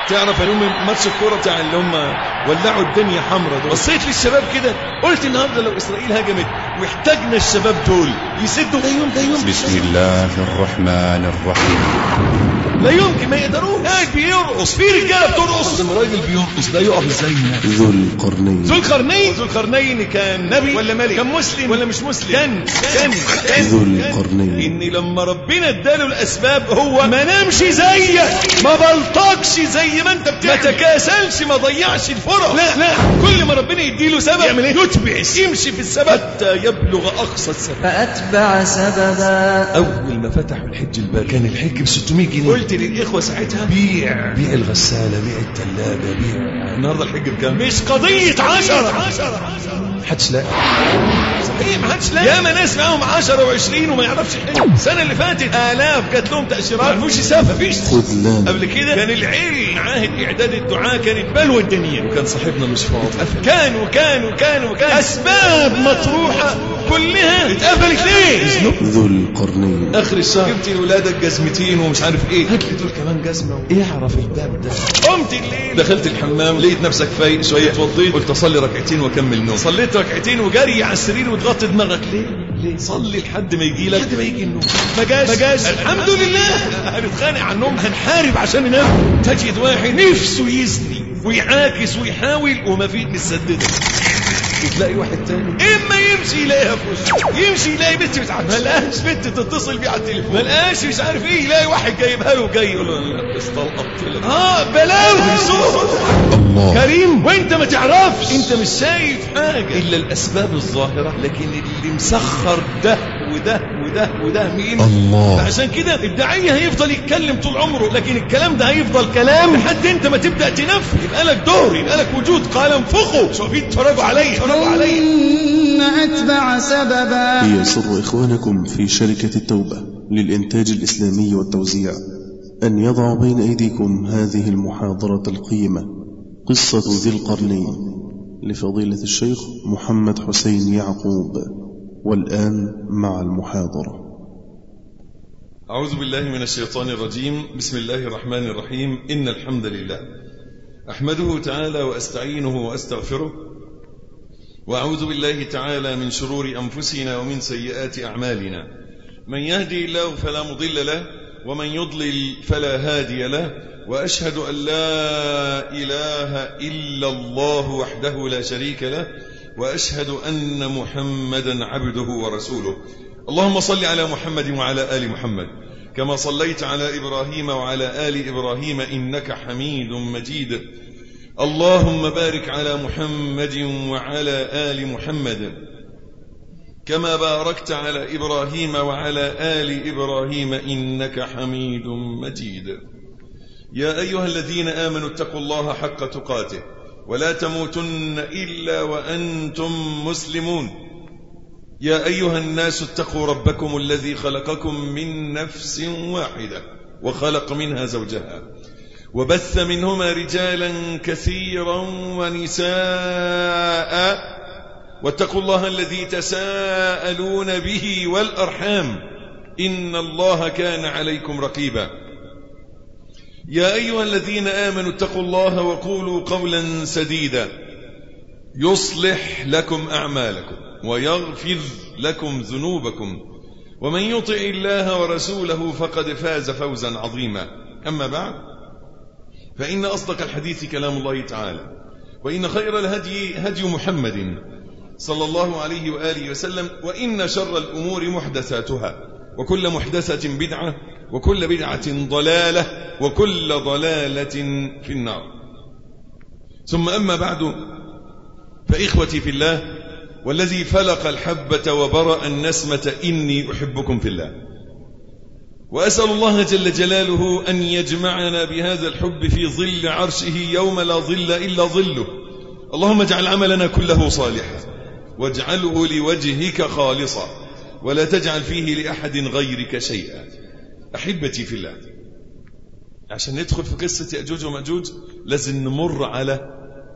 تعرف يوم ماتش الكوره بتاع اللي هم ولعوا الدنيا حمراء دول بصيت للشباب كده قلت النهارده لو اسرائيل هجمت واحتاجنا الشباب دول يسدوا ده يوم ده يوم بسم الله الرحمن الرحيم لا يمكن ما يقدروش قاعد بيرقص في رجاله بترقص لما راجل بيرقص ده يقف ازاي ذو القرنين ذو القرنين ذو القرنين كان نبي ولا ملك كان مسلم ولا مش مسلم كان كان كان ذو القرنين ان لما ربنا اداله الاسباب هو ما نامش زيك ما بلطجش زي ما انت بتعمل ما تكاسلش ما ضيعش الفرص لا لا كل ما ربنا يديله سبب يعمل ايه يتبع يمشي في السبب حتى يبلغ اقصى السبب فأتبع سببا اول ما فتحوا الحج الباب كان الحج ب 600 جنيه قلت للاخوه ساعتها بيع بيع الغساله بيع الثلاجه بيع النهارده الحج بكام مش قضيه 10 محدش لاقي صحيح ما حدش لاقي ياما ناس معاهم 10 و20 وما يعرفش يحج السنه اللي فاتت الاف جات لهم تاشيرات ما عرفوش يسافر مفيش خذلان قبل كده كان العلم معاهد اعداد الدعاء كانت بلوى الدنيا وكان صاحبنا مش فاضي كان وكان وكان وكان اسباب مطروحه كلها اتقفلت ليه ذو القرنين اخر الشهر جبت لاولادك جزمتين ومش عارف ايه هات لي دول كمان جزمه اعرف الباب ده قمت الليل دخلت الحمام لقيت نفسك فايق شويه اتوضيت قلت اصلي ركعتين واكمل نوم صليت ركعتين وجري على السرير وتغطي دماغك ليه ليه صلي لحد ما يجي لك لحد ما يجي النوم ما جاش ما جاش الحمد لله هنتخانق على النوم هنحارب عشان ننام تجد واحد نفسه يزني ويعاكس ويحاول وما فيه متسدده وتلاقي واحد تاني اما يمشي يلاقيها في وشه يمشي يلاقي بنت بتعدي ما لقاش بنت تتصل بيه على التليفون ما لقاش مش عارف ايه يلاقي واحد جايبها له جاي يقول له استلقطت لك اه بلاوي صوت الله كريم وانت ما تعرفش انت مش شايف حاجه الا الاسباب الظاهره لكن اللي مسخر ده وده وده وده مين الله فعشان كده الداعية هيفضل يتكلم طول عمره لكن الكلام ده هيفضل كلام لحد انت ما تبدأ تنفذ يبقى لك دور يبقى لك وجود قال انفخوا شوفين اتفرجوا عليا اتفرجوا عليا ثم أتبع سببا يسر إخوانكم في شركة التوبة للإنتاج الإسلامي والتوزيع أن يضع بين أيديكم هذه المحاضرة القيمة قصة ذي القرنين لفضيلة الشيخ محمد حسين يعقوب والآن مع المحاضرة أعوذ بالله من الشيطان الرجيم بسم الله الرحمن الرحيم إن الحمد لله أحمده تعالى وأستعينه وأستغفره وأعوذ بالله تعالى من شرور أنفسنا ومن سيئات أعمالنا من يهدي الله فلا مضل له ومن يضلل فلا هادي له وأشهد أن لا إله إلا الله وحده لا شريك له وأشهد أن محمدا عبده ورسوله اللهم صل على محمد وعلى آل محمد كما صليت على إبراهيم وعلى آل إبراهيم إنك حميد مجيد اللهم بارك على محمد وعلى آل محمد كما باركت على إبراهيم وعلى آل إبراهيم إنك حميد مجيد يا أيها الذين آمنوا اتقوا الله حق تقاته ولا تموتن إلا وأنتم مسلمون يا أيها الناس اتقوا ربكم الذي خلقكم من نفس واحدة وخلق منها زوجها وبث منهما رجالا كثيرا ونساء واتقوا الله الذي تساءلون به والأرحام إن الله كان عليكم رقيبا يا أيها الذين آمنوا اتقوا الله وقولوا قولا سديدا يصلح لكم أعمالكم ويغفر لكم ذنوبكم ومن يطع الله ورسوله فقد فاز فوزا عظيما أما بعد فإن أصدق الحديث كلام الله تعالى وإن خير الهدي هدي محمد صلى الله عليه وآله وسلم وإن شر الأمور محدثاتها وكل محدثة بدعة وكل بدعة ضلالة وكل ضلالة في النار ثم أما بعد فإخوتي في الله والذي فلق الحبة وبرأ النسمة إني أحبكم في الله وأسأل الله جل جلاله أن يجمعنا بهذا الحب في ظل عرشه يوم لا ظل إلا ظله اللهم اجعل عملنا كله صالحا واجعله لوجهك خالصا ولا تجعل فيه لأحد غيرك شيئا أحبتي في الله عشان ندخل في قصة يأجوج ومأجوج لازم نمر على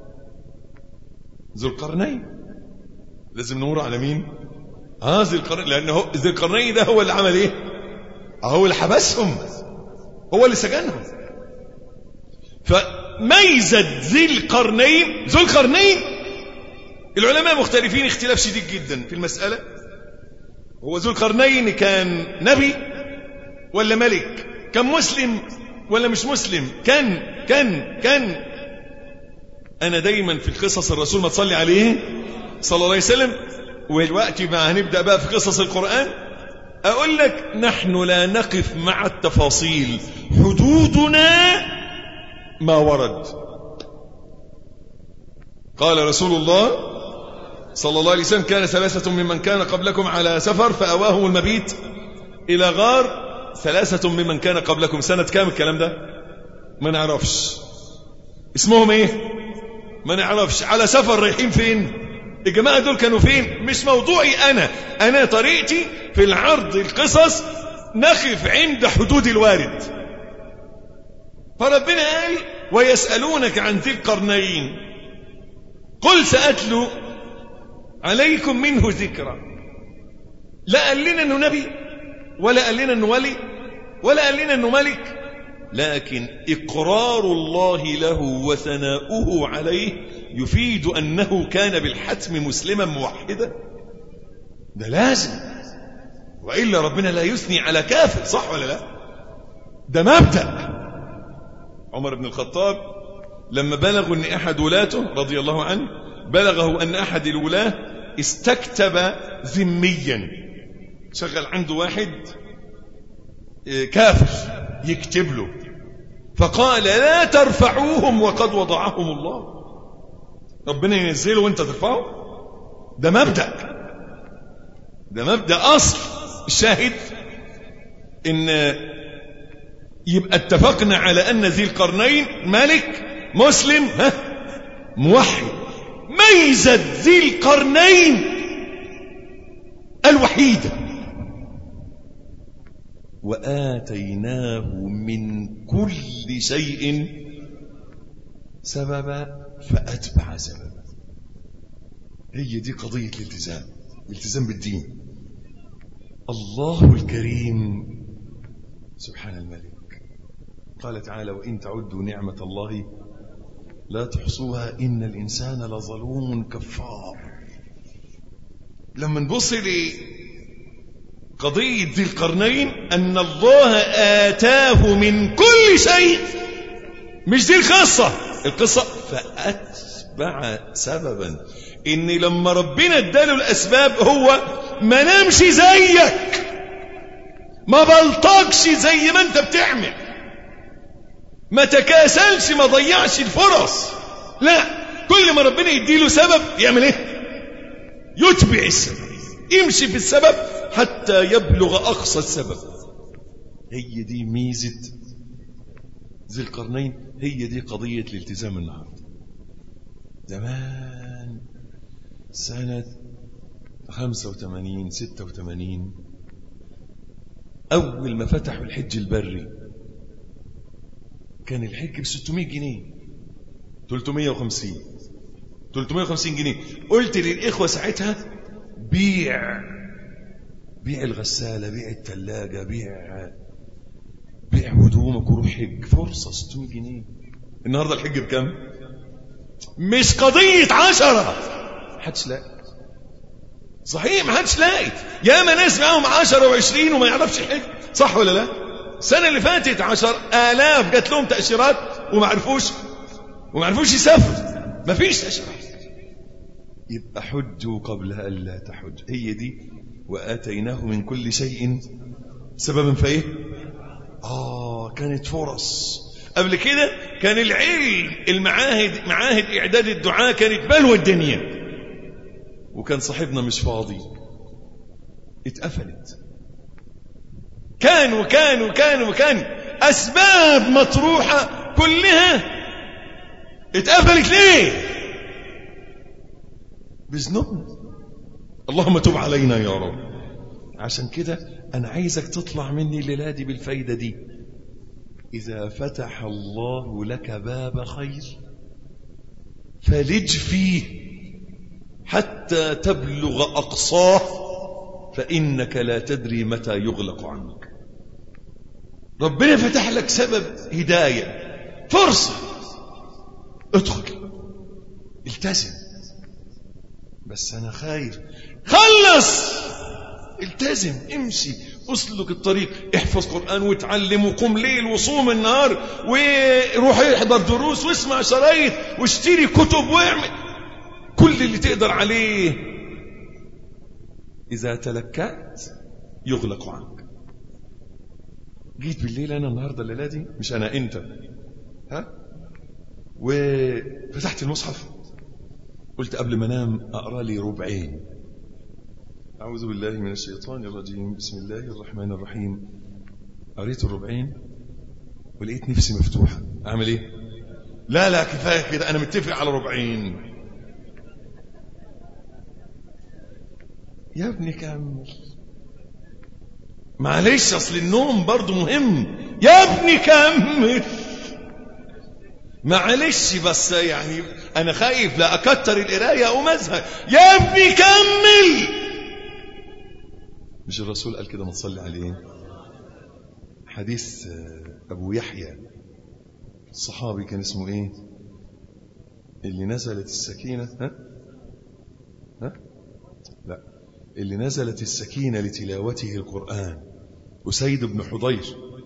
ذو القرنين لازم نمر على مين اه ذي القرنين لأنه ذي القرنين ده هو اللي عمل ايه هو اللي حبسهم هو اللي سجنهم ميزة ذي القرنين ذو القرنين العلماء مختلفين اختلاف شديد جدا في المسألة هو ذو القرنين كان نبي ولا ملك كان مسلم ولا مش مسلم كان كان كان أنا دايما في القصص الرسول ما تصلي عليه صلى الله عليه وسلم والوقت ما هنبدأ بقى في قصص القرآن أقول لك نحن لا نقف مع التفاصيل حدودنا ما ورد قال رسول الله صلى الله عليه وسلم كان ثلاثة ممن كان قبلكم على سفر فأواهم المبيت إلى غار ثلاثة ممن كان قبلكم سنة كام الكلام ده ما نعرفش اسمهم ايه ما نعرفش على سفر رايحين فين الجماعة دول كانوا فين مش موضوعي أنا أنا طريقتي في العرض القصص نقف عند حدود الوارد فربنا قال ويسألونك عن ذي القرنين قل سأتلو عليكم منه ذكرى لا قال لنا انه نبي ولا قال لنا انه ولي ولا قال لنا انه ملك لكن اقرار الله له وثناؤه عليه يفيد انه كان بالحتم مسلما موحدا ده لازم والا ربنا لا يثني على كافر صح ولا لا ده مبدا عمر بن الخطاب لما بلغوا ان احد ولاته رضي الله عنه بلغه ان احد الولاه استكتب ذميا شغل عنده واحد كافر يكتب له فقال لا ترفعوهم وقد وضعهم الله ربنا ينزله وانت ترفعه ده مبدأ ده مبدأ أصل الشاهد ان يبقى اتفقنا على أن ذي القرنين ملك مسلم ها موحد ميزة ذي القرنين الوحيدة وآتيناه من كل شيء سببا فأتبع سببا هي دي قضية الالتزام الالتزام بالدين الله الكريم سبحان الملك قال تعالى وإن تعدوا نعمة الله لا تحصوها إن الإنسان لظلوم كفار لما نبص قضية ذي القرنين أن الله آتاه من كل شيء مش دي القصة القصة فأتبع سببا إن لما ربنا اداله الأسباب هو ما نامش زيك ما بلطقش زي ما انت بتعمل ما تكاسلش ما ضيعش الفرص لا كل ما ربنا يديله سبب يعمل ايه يتبع السبب يمشي في السبب حتى يبلغ أقصى السبب هي دي ميزة ذي القرنين هي دي قضية الالتزام النهاردة زمان سنة 85 86 أول ما فتحوا الحج البري كان الحج ب 600 جنيه 350 350 جنيه قلت للإخوة ساعتها بيع بيع الغسالة بيع الثلاجة بيع بيع هدومك وروح حج فرصة 600 جنيه النهاردة الحج بكم مش قضية عشرة حدش لاقي صحيح ما حدش لاقي ياما ناس معاهم عشرة وعشرين وما يعرفش حج صح ولا لا السنة اللي فاتت عشر آلاف جات لهم تأشيرات وما عرفوش وما عرفوش يسافروا ما فيش تأشيرات يبقى حجوا قبل أن لا تحج هي دي وآتيناه من كل شيء سببا فإيه آه كانت فرص قبل كده كان العلم المعاهد معاهد إعداد الدعاء كانت بلوى الدنيا وكان صاحبنا مش فاضي اتقفلت كان وكان وكان وكان أسباب مطروحة كلها اتقفلت ليه بذنوبنا اللهم تب علينا يا رب عشان كده أنا عايزك تطلع مني الليلة دي بالفايدة دي إذا فتح الله لك باب خير فلج فيه حتى تبلغ أقصاه فإنك لا تدري متى يغلق عنك ربنا فتح لك سبب هداية فرصة ادخل التزم بس انا خايف خلص التزم امشي اسلك الطريق احفظ قرآن وتعلم وقم ليل وصوم النهار وروح احضر دروس واسمع شرايط واشتري كتب واعمل كل اللي تقدر عليه إذا تلكأت يغلق عنك جيت بالليل أنا النهاردة الليلة دي مش أنا أنت ها وفتحت المصحف قلت قبل ما انام اقرا لي ربعين اعوذ بالله من الشيطان الرجيم بسم الله الرحمن الرحيم قريت الربعين ولقيت نفسي مفتوحه اعمل ايه لا لا كفايه كده انا متفق على ربعين يا ابني كمل معلش اصل النوم برضو مهم يا ابني كمل معلش بس يعني انا خايف لا اكتر القرايه او مزهق يا ابني كمل مش الرسول قال كده ما تصلي عليه حديث ابو يحيى الصحابي كان اسمه ايه اللي نزلت السكينه ها ها لا اللي نزلت السكينه لتلاوته القران اسيد بن حضير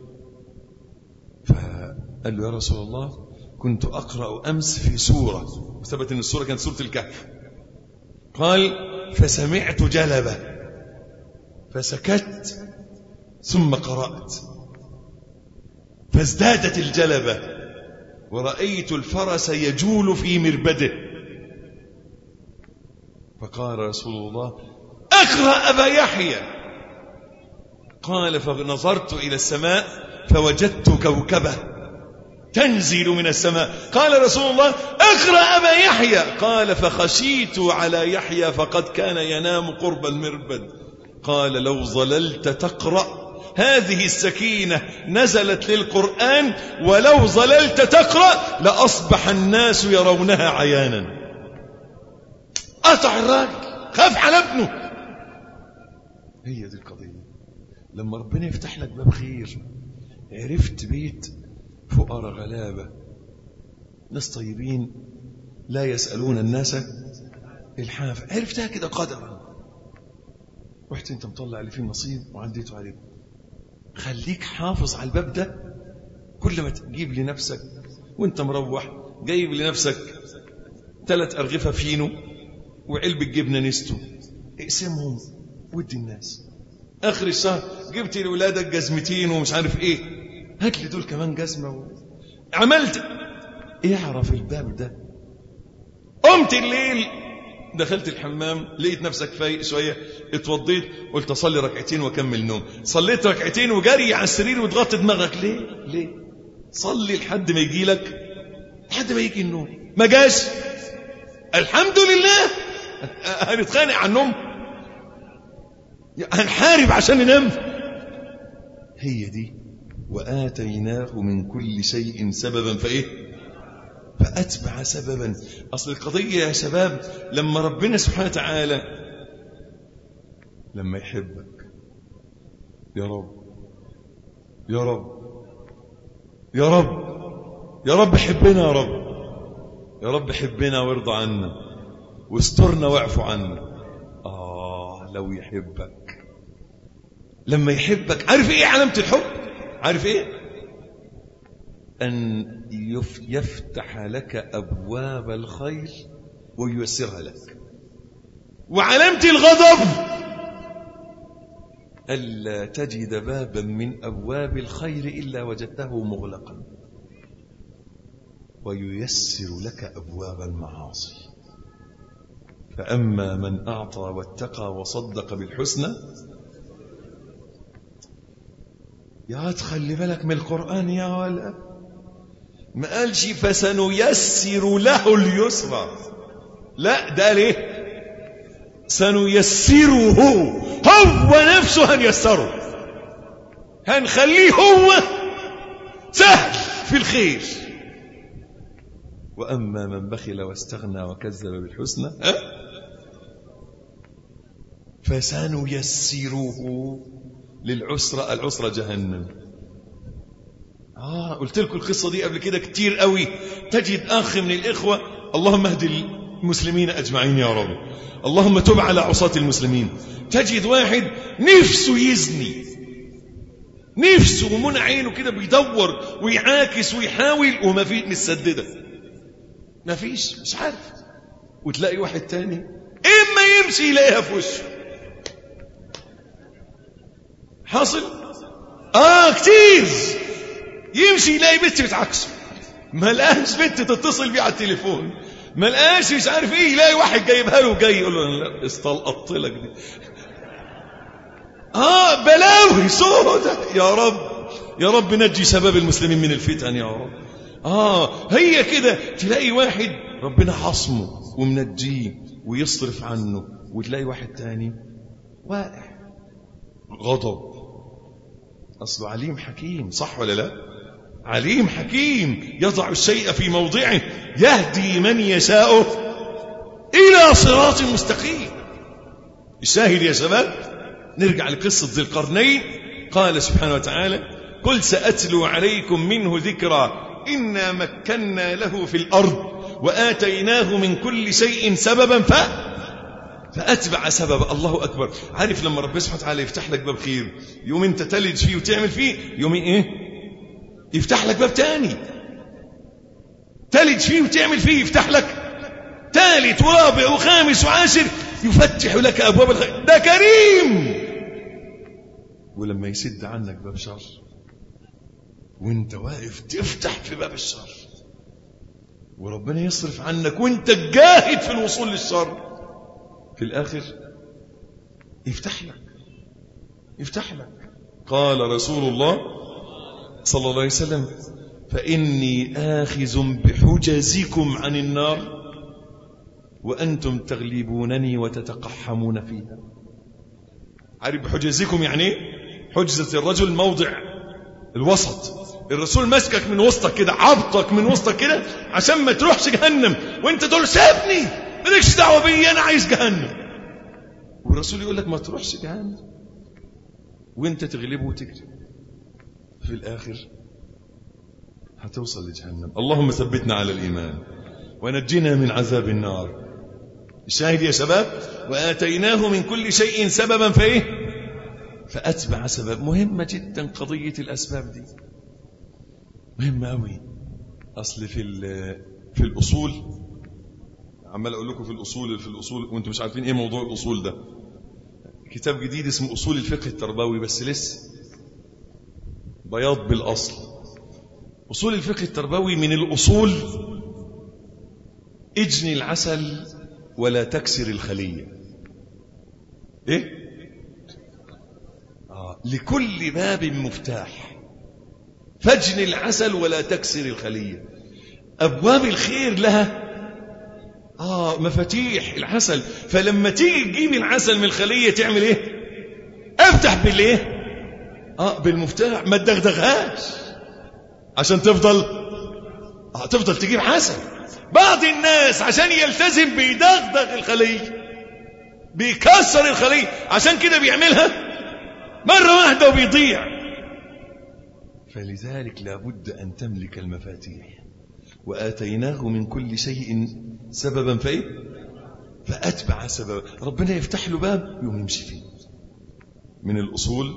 فقال له يا رسول الله كنت أقرأ أمس في سورة ثبت أن السورة كانت سورة الكهف قال فسمعت جلبة فسكت ثم قرأت فازدادت الجلبة ورأيت الفرس يجول في مربده فقال رسول الله اقرأ أبا يحيى قال فنظرت إلى السماء فوجدت كوكبه تنزل من السماء قال رسول الله اقرأ أبا يحيى قال فخشيت على يحيى فقد كان ينام قرب المربد قال لو ظللت تقرأ هذه السكينة نزلت للقرآن ولو ظللت تقرأ لأصبح الناس يرونها عيانا قطع الراجل خاف على ابنه هي دي القضية لما ربنا يفتح لك باب خير عرفت بيت فقراء غلابة ناس طيبين لا يسألون الناس الحاف عرفتها كده قدرا رحت انت مطلع اللي فيه نصيب وعديته عليه خليك حافظ على الباب ده كل ما تجيب لنفسك وانت مروح جايب لنفسك ثلاث أرغفة فينو وعلبة جبنة نستو اقسمهم ودي الناس آخر الشهر جبت لولادك جزمتين ومش عارف ايه هات لي دول كمان جزمة و... عملت اعرف الباب ده قمت الليل دخلت الحمام لقيت نفسك فايق شوية اتوضيت قلت اصلي ركعتين واكمل نوم صليت ركعتين وجري على السرير وتغطي دماغك ليه ليه صلي لحد ما يجي لك لحد ما يجي النوم ما جاش الحمد لله هنتخانق عن النوم هنحارب عشان ننام هي دي وآتيناه من كل شيء سببا فإيه فأتبع سببا أصل القضية يا شباب لما ربنا سبحانه وتعالى لما يحبك يا رب يا رب يا رب يا رب حبنا يا رب يا رب حبنا وارضى عنا واسترنا واعفو عنا آه لو يحبك لما يحبك عارف ايه علامة الحب عارف ايه أن يفتح لك أبواب الخير وييسرها لك وعلامة الغضب ألا تجد بابا من أبواب الخير إلا وجدته مغلقا وييسر لك أبواب المعاصي فأما من أعطى واتقى وصدق بالحسنى يا تخلي بالك من القرآن يا ولا ما قالش فسنيسر له اليسرى لا ده ليه سنيسره هو نفسه هنيسره هنخليه هو سهل في الخير وأما من بخل واستغنى وكذب بالحسنى فسنيسره للعسرة العسرة جهنم آه قلت لكم القصة دي قبل كده كتير قوي تجد أخ من الإخوة اللهم اهد المسلمين أجمعين يا رب اللهم تب على عصاة المسلمين تجد واحد نفسه يزني نفسه ومنع عينه كده بيدور ويعاكس ويحاول وما في متسددة ما فيش مش عارف وتلاقي واحد تاني اما يمشي يلاقيها في وشه حاصل اه كتير يمشي يلاقي بنت بتعكسه ما لقاش بنت تتصل بيه على التليفون ما لقاش مش عارف ايه يلاقي واحد جايبها له وجاي يقول له لا استلقطت لك دي اه بلاوي سودة يا رب يا رب نجي شباب المسلمين من الفتن يا رب اه هي كده تلاقي واحد ربنا حصمه ومنجيه ويصرف عنه وتلاقي واحد تاني واقع غضب أصله عليم حكيم صح ولا لا عليم حكيم يضع الشيء في موضعه يهدي من يشاء إلى صراط مستقيم الشاهد يا شباب نرجع لقصة ذي القرنين قال سبحانه وتعالى قل سأتلو عليكم منه ذكرى إنا مكنا له في الأرض وآتيناه من كل شيء سببا ف فأتبع سبب الله أكبر عارف لما ربنا سبحانه وتعالى يفتح لك باب خير يوم أنت تلج فيه وتعمل فيه يوم إيه يفتح لك باب تاني تلج فيه وتعمل فيه يفتح لك ثالث ورابع وخامس وعاشر يفتح لك أبواب الخير ده كريم ولما يسد عنك باب شر وانت واقف تفتح في باب الشر وربنا يصرف عنك وانت جاهد في الوصول للشر في الآخر يفتح لك يفتح لك قال رسول الله صلى الله عليه وسلم فإني آخذ بحجزكم عن النار وأنتم تغلبونني وتتقحمون فيها عارف بحجزكم يعني ايه حجزة الرجل موضع الوسط الرسول مسكك من وسطك كده عبطك من وسطك كده عشان ما تروحش جهنم وانت تقول سيبني مالكش دعوه بيا انا عايز جهنم والرسول يقول لك ما تروحش جهنم وانت تغلبه وتجري في الاخر هتوصل لجهنم اللهم ثبتنا على الايمان ونجنا من عذاب النار الشاهد يا شباب واتيناه من كل شيء سببا فايه فاتبع سبب مهمه جدا قضيه الاسباب دي مهمه قوي اصل في في الاصول عمال اقول لكم في الاصول في الاصول وانتم مش عارفين ايه موضوع الاصول ده كتاب جديد اسمه اصول الفقه التربوي بس لسه بياض بالاصل اصول الفقه التربوي من الاصول اجني العسل ولا تكسر الخليه ايه آه. لكل باب مفتاح فاجني العسل ولا تكسر الخليه ابواب الخير لها آه مفاتيح العسل فلما تيجي تجيب العسل من الخلية تعمل ايه افتح بالايه اه بالمفتاح ما تدغدغهاش عشان تفضل آه تفضل تجيب عسل بعض الناس عشان يلتزم بيدغدغ الخلية بيكسر الخلية عشان كده بيعملها مرة واحدة وبيضيع فلذلك لابد أن تملك المفاتيح وآتيناه من كل شيء سببا فايه فأتبع سببا ربنا يفتح له باب يوم يمشي فيه من الأصول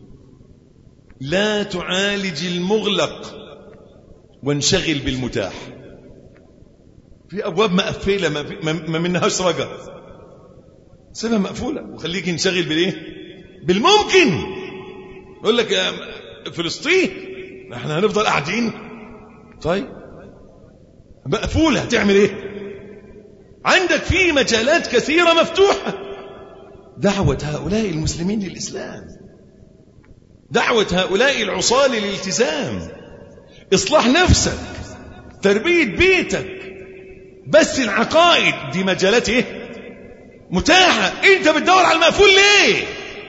لا تعالج المغلق وانشغل بالمتاح في أبواب مقفلة ما, ما منهاش رجا سيبها مقفولة وخليك انشغل بالإيه بالممكن يقول لك يا فلسطين احنا هنفضل قاعدين طيب مقفولة هتعمل ايه عندك في مجالات كثيرة مفتوحة دعوة هؤلاء المسلمين للإسلام دعوة هؤلاء العصاة للالتزام إصلاح نفسك تربية بيتك بس العقائد دي مجالات ايه متاحة انت بتدور على المقفول ليه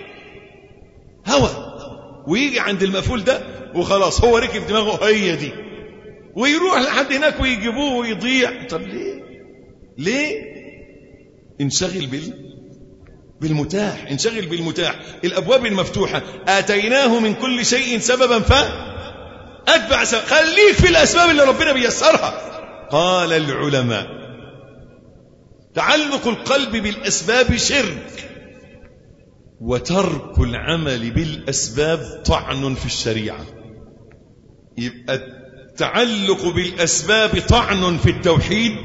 هوى ويجي عند المقفول ده وخلاص هو ركب دماغه هي دي ويروح لحد هناك ويجيبوه ويضيع طب ليه ليه انشغل بال بالمتاح انشغل بالمتاح الابواب المفتوحه اتيناه من كل شيء سببا ف أتبع سبب خليك في الأسباب اللي ربنا بيسرها قال العلماء تعلق القلب بالأسباب شرك وترك العمل بالأسباب طعن في الشريعة يبقى التعلق بالأسباب طعن في التوحيد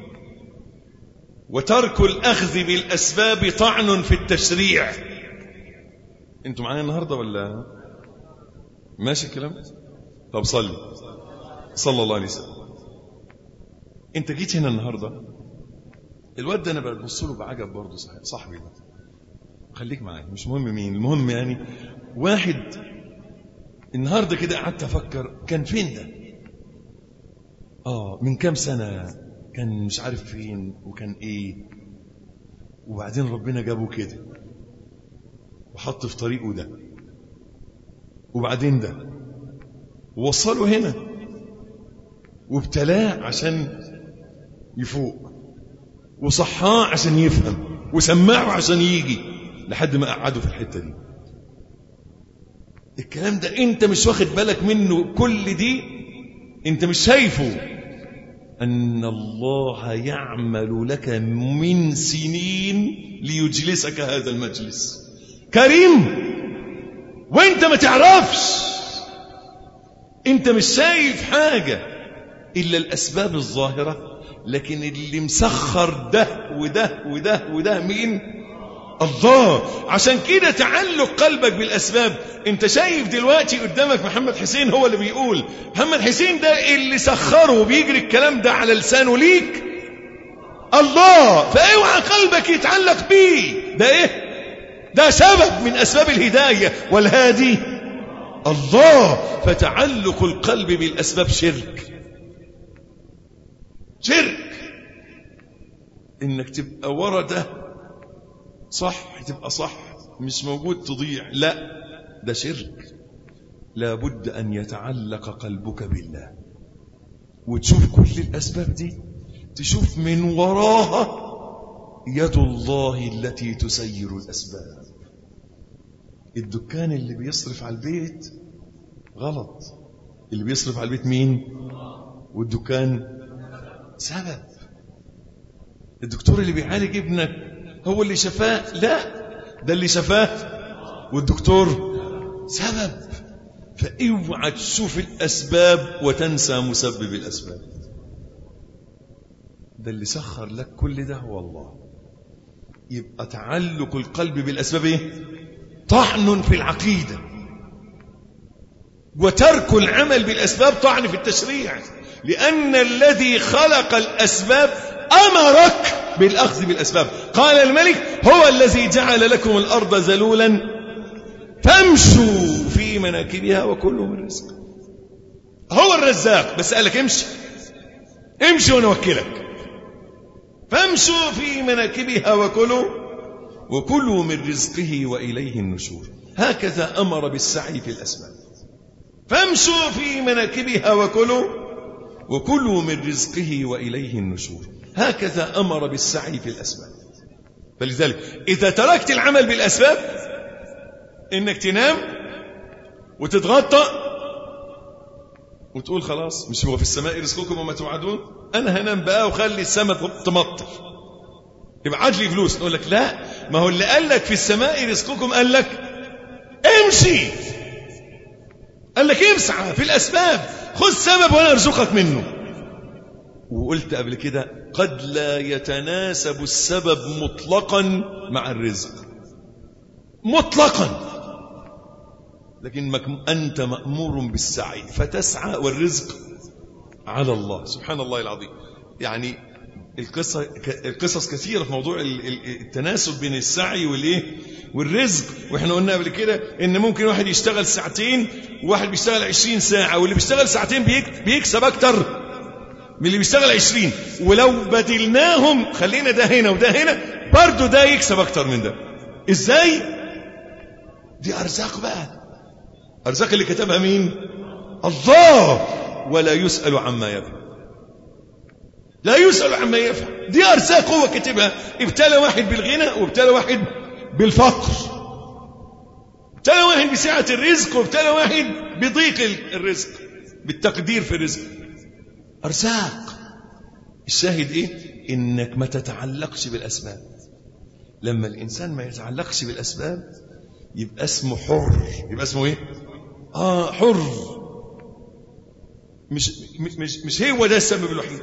وترك الأخذ بالأسباب طعن في التشريع انتوا معايا النهاردة ولا ماشي الكلام طب صلي صلى الله عليه وسلم انت جيت هنا النهاردة الواد ده انا ببص له بعجب برضه صاحب صاحبي ده خليك معايا مش مهم مين المهم يعني واحد النهارده كده قعدت افكر كان فين ده اه من كام سنه كان مش عارف فين وكان ايه وبعدين ربنا جابه كده وحط في طريقه ده وبعدين ده ووصله هنا وابتلاه عشان يفوق وصحاه عشان يفهم وسمعه عشان يجي لحد ما قعده في الحته دي الكلام ده انت مش واخد بالك منه كل دي انت مش شايفه ان الله يعمل لك من سنين ليجلسك هذا المجلس كريم وانت ما تعرفش انت مش شايف حاجة الا الاسباب الظاهرة لكن اللي مسخر ده وده وده وده مين الله عشان كده تعلق قلبك بالأسباب انت شايف دلوقتي قدامك محمد حسين هو اللي بيقول محمد حسين ده اللي سخره وبيجري الكلام ده على لسانه ليك الله فاوعى قلبك يتعلق بيه ده ايه ده سبب من أسباب الهداية والهادي الله فتعلق القلب بالأسباب شرك شرك انك تبقى ورا ده صح تبقى صح مش موجود تضيع لا ده شرك لابد أن يتعلق قلبك بالله وتشوف كل الأسباب دي تشوف من وراها يد الله التي تسير الأسباب الدكان اللي بيصرف على البيت غلط اللي بيصرف على البيت مين والدكان سبب الدكتور اللي بيعالج ابنك هو اللي شفاه لا ده اللي شفاه والدكتور سبب فاوعى تشوف الاسباب وتنسى مسبب الاسباب ده اللي سخر لك كل ده هو الله يبقى تعلق القلب بالاسباب ايه طعن في العقيده وترك العمل بالاسباب طعن في التشريع لان الذي خلق الاسباب امرك بالأخذ بالأسباب قال الملك هو الذي جعل لكم الأرض ذلولا فامشوا في مناكبها وكلوا من رزق هو الرزاق بس قال لك امشي امشي ونوكلك فامشوا في مناكبها وكلوا وكلوا من رزقه وإليه النشور هكذا أمر بالسعي في الأسباب فامشوا في مناكبها وكلوا وكلوا من رزقه وإليه النشور هكذا أمر بالسعي في الأسباب فلذلك إذا تركت العمل بالأسباب إنك تنام وتتغطى وتقول خلاص مش هو في السماء رزقكم وما توعدون أنا هنام بقى وخلي السماء تمطر يبقى لي فلوس نقول لك لا ما هو اللي قال لك في السماء رزقكم قال لك امشي قال لك امسعى في الأسباب خذ سبب وأنا أرزقك منه وقلت قبل كده قد لا يتناسب السبب مطلقا مع الرزق مطلقا لكن أنت مأمور بالسعي فتسعى والرزق على الله سبحان الله العظيم يعني القصة القصص كثيرة في موضوع التناسب بين السعي والايه والرزق واحنا قلنا قبل كده ان ممكن واحد يشتغل ساعتين وواحد بيشتغل عشرين ساعة واللي بيشتغل ساعتين بيكسب اكتر من اللي بيشتغل عشرين ولو بدلناهم خلينا ده هنا وده هنا برضه ده يكسب اكتر من ده ازاي دي ارزاق بقى ارزاق اللي كتبها مين الله ولا يسأل عما يفعل لا يسأل عما يفعل دي ارزاق هو كتبها ابتلى واحد بالغنى وابتلى واحد بالفقر ابتلى واحد بسعة الرزق وابتلى واحد بضيق الرزق بالتقدير في الرزق أرزاق الشاهد إيه إنك ما تتعلقش بالأسباب لما الإنسان ما يتعلقش بالأسباب يبقى اسمه حر يبقى اسمه إيه آه حر مش مش مش هو ده السبب الوحيد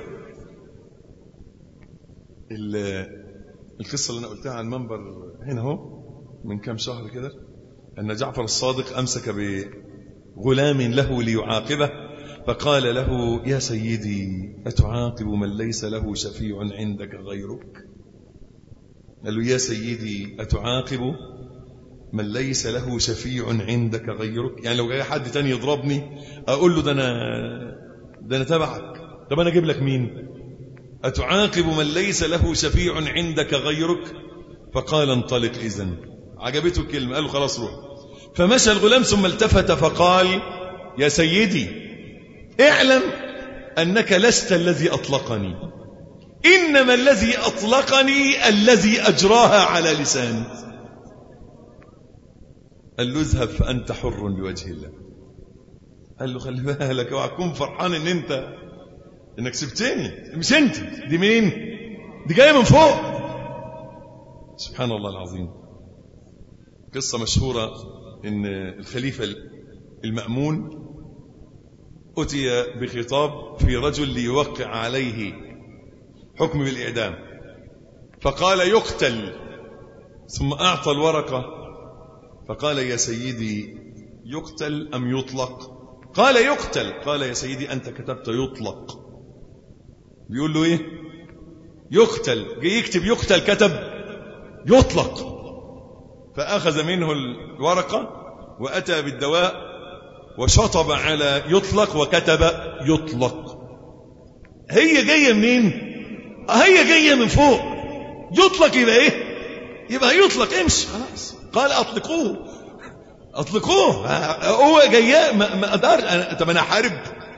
القصة اللي أنا قلتها على المنبر هنا هو من كام شهر كده أن جعفر الصادق أمسك بغلام له ليعاقبه فقال له يا سيدي أتعاقب من ليس له شفيع عندك غيرك قال له يا سيدي أتعاقب من ليس له شفيع عندك غيرك يعني لو جاي حد تاني يضربني أقول له ده أنا ده أنا تبعك طب أنا أجيب لك مين أتعاقب من ليس له شفيع عندك غيرك فقال انطلق إذن عجبته الكلمة قال له خلاص روح فمشى الغلام ثم التفت فقال يا سيدي اعلم أنك لست الذي أطلقني إنما الذي أطلقني الذي أجراها على لساني قال له اذهب فأنت حر بوجه الله قال له خلي بالك اوعى تكون فرحان ان انت انك سبتني مش انت دي مين دي جايه من فوق سبحان الله العظيم قصه مشهوره ان الخليفه المامون اتي بخطاب في رجل ليوقع عليه حكم بالاعدام فقال يقتل ثم اعطى الورقه فقال يا سيدي يقتل ام يطلق قال يقتل قال يا سيدي انت كتبت يطلق بيقول له ايه يقتل جه يكتب يقتل كتب يطلق فأخذ منه الورقة وأتى بالدواء وشطب على يطلق وكتب يطلق هي جاية منين هي جاية من فوق يطلق يبقى ايه يبقى يطلق امشي خلاص قال اطلقوه اطلقوه هو جاي ما, ما اقدر طب انا احارب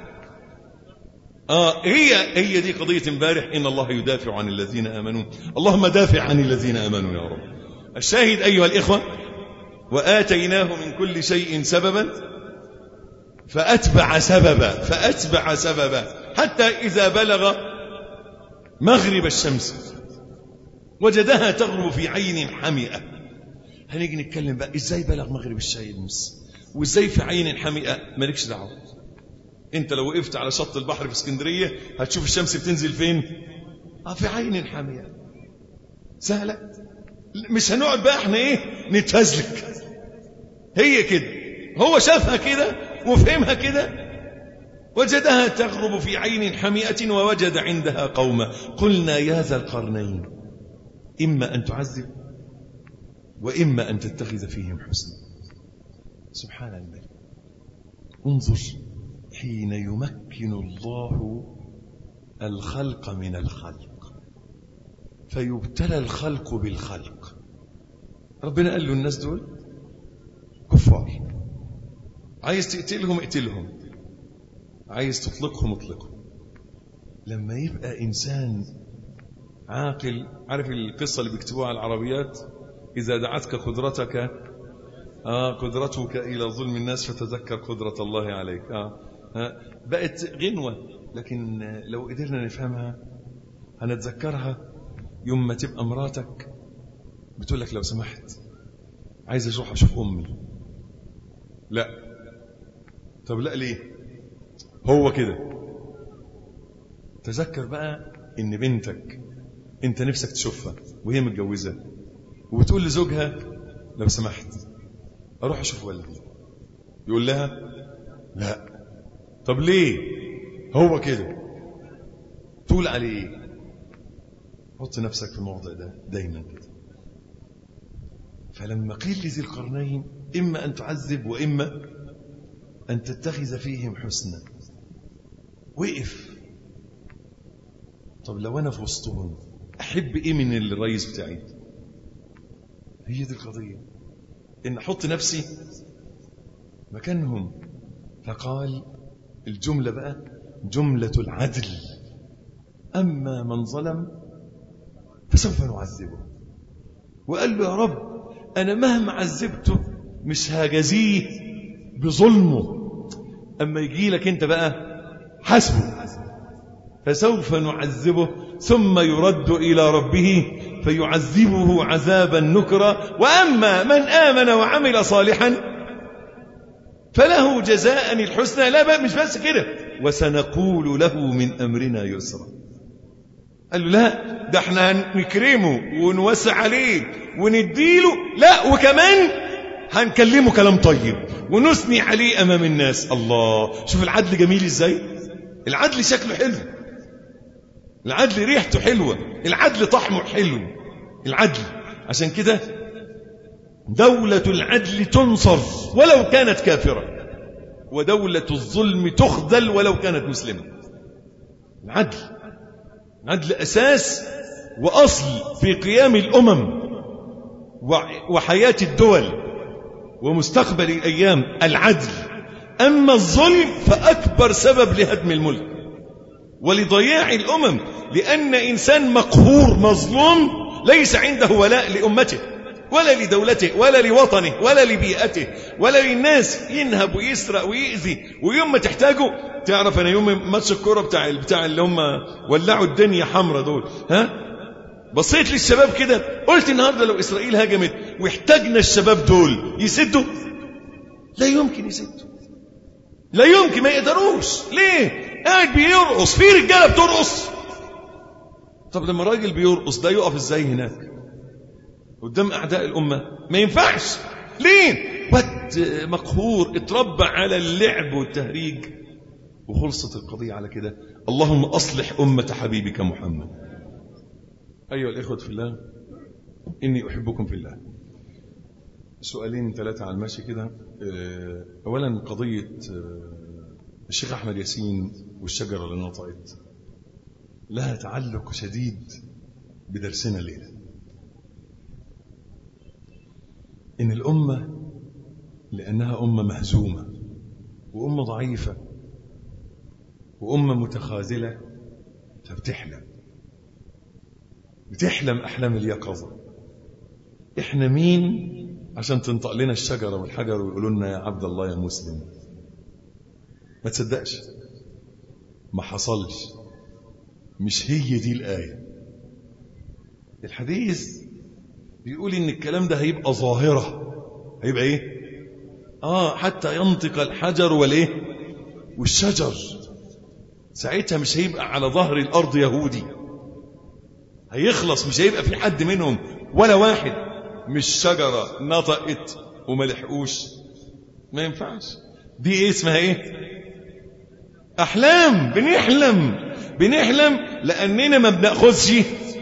آه هي هي دي قضية امبارح إن الله يدافع عن الذين آمنوا اللهم دافع عن الذين آمنوا يا رب الشاهد أيها الإخوة وآتيناه من كل شيء سببا فأتبع سببا فأتبع سببا حتى إذا بلغ مغرب الشمس وجدها تغرب في عين حمئة هنيجي نتكلم بقى إزاي بلغ مغرب الشمس وإزاي في عين حمئة مالكش دعوه انت لو وقفت على شط البحر في اسكندريه هتشوف الشمس بتنزل فين اه في عين حاميه سهله مش هنقعد بقى احنا ايه نتفزلك هي كده هو شافها كده وفهمها كده وجدها تغرب في عين حمئة ووجد عندها قوما قلنا يا ذا القرنين إما أن تعذب وإما أن تتخذ فيهم حسنا سبحان الملك انظر حين يمكن الله الخلق من الخلق فيبتلى الخلق بالخلق ربنا قال له الناس دول كفار عايز تقتلهم اقتلهم عايز تطلقهم اطلقهم لما يبقى إنسان عاقل عارف القصة اللي بيكتبوها على العربيات إذا دعتك قدرتك آه قدرتك إلى ظلم الناس فتذكر قدرة الله عليك آه بقت غنوة لكن لو قدرنا نفهمها هنتذكرها يوم ما تبقى مراتك بتقول لك لو سمحت عايز اروح اشوف امي لا طب لا ليه هو كده تذكر بقى ان بنتك انت نفسك تشوفها وهي متجوزه وبتقول لزوجها لو سمحت اروح اشوف والدي يقول لها لا طب ليه هو كده تقول عليه حط نفسك في الموضع ده دايما كده فلما قيل لذي القرنين إما أن تعذب وإما أن تتخذ فيهم حسنا وقف طب لو أنا في وسطهم أحب إيه من الرئيس بتاعي هي دي القضية إن أحط نفسي مكانهم فقال الجملة بقى جملة العدل أما من ظلم فسوف نعذبه وقال له يا رب أنا مهما عذبته مش هجزيه بظلمه أما يجي لك أنت بقى حسبه فسوف نعذبه ثم يرد إلى ربه فيعذبه عذابا نكرا وأما من آمن وعمل صالحا فله جزاء الحسنى لا بقى مش بس كده وسنقول له من أمرنا يسرا قال له لا ده احنا هنكرمه ونوسع عليه ونديله لا وكمان هنكلمه كلام طيب ونثني عليه أمام الناس الله شوف العدل جميل ازاي العدل شكله حلو العدل ريحته حلوة العدل طعمه حلو العدل عشان كده دولة العدل تنصر ولو كانت كافرة ودولة الظلم تخذل ولو كانت مسلمة العدل العدل أساس وأصل في قيام الأمم وحياة الدول ومستقبل الأيام العدل أما الظلم فأكبر سبب لهدم الملك ولضياع الأمم لأن إنسان مقهور مظلوم ليس عنده ولاء لأمته ولا لدولته ولا لوطنه ولا لبيئته ولا للناس ينهب ويسرق ويأذي ويوم ما تحتاجه تعرف أنا يوم ماتش الكرة بتاع بتاع اللي هم ولعوا الدنيا حمرة دول ها بصيت للشباب كده قلت النهارده لو إسرائيل هجمت واحتاجنا الشباب دول يسدوا لا يمكن يسدوا لا يمكن ما يقدروش ليه قاعد بيرقص في رجاله بترقص طب لما راجل بيرقص ده يقف ازاي هناك قدام اعداء الامه ما ينفعش ليه واد مقهور اتربى على اللعب والتهريج وخلصت القضيه على كده اللهم اصلح امه حبيبك محمد ايها الاخوه في الله اني احبكم في الله سؤالين ثلاثه على المشي كده اولا قضيه الشيخ أحمد ياسين والشجرة اللي نطقت لها تعلق شديد بدرسنا الليلة إن الأمة لأنها أمة مهزومة وأمة ضعيفة وأمة متخاذلة فبتحلم بتحلم أحلام اليقظة إحنا مين عشان تنطق لنا الشجرة والحجر ويقولوا لنا يا عبد الله يا مسلم ما تصدقش ما حصلش مش هي دي الآية الحديث بيقول إن الكلام ده هيبقى ظاهرة هيبقى إيه آه حتى ينطق الحجر والإيه والشجر ساعتها مش هيبقى على ظهر الأرض يهودي هيخلص مش هيبقى في حد منهم ولا واحد مش شجرة نطقت وما لحقوش ما ينفعش دي ايه اسمها ايه احلام بنحلم بنحلم لاننا ما بناخذش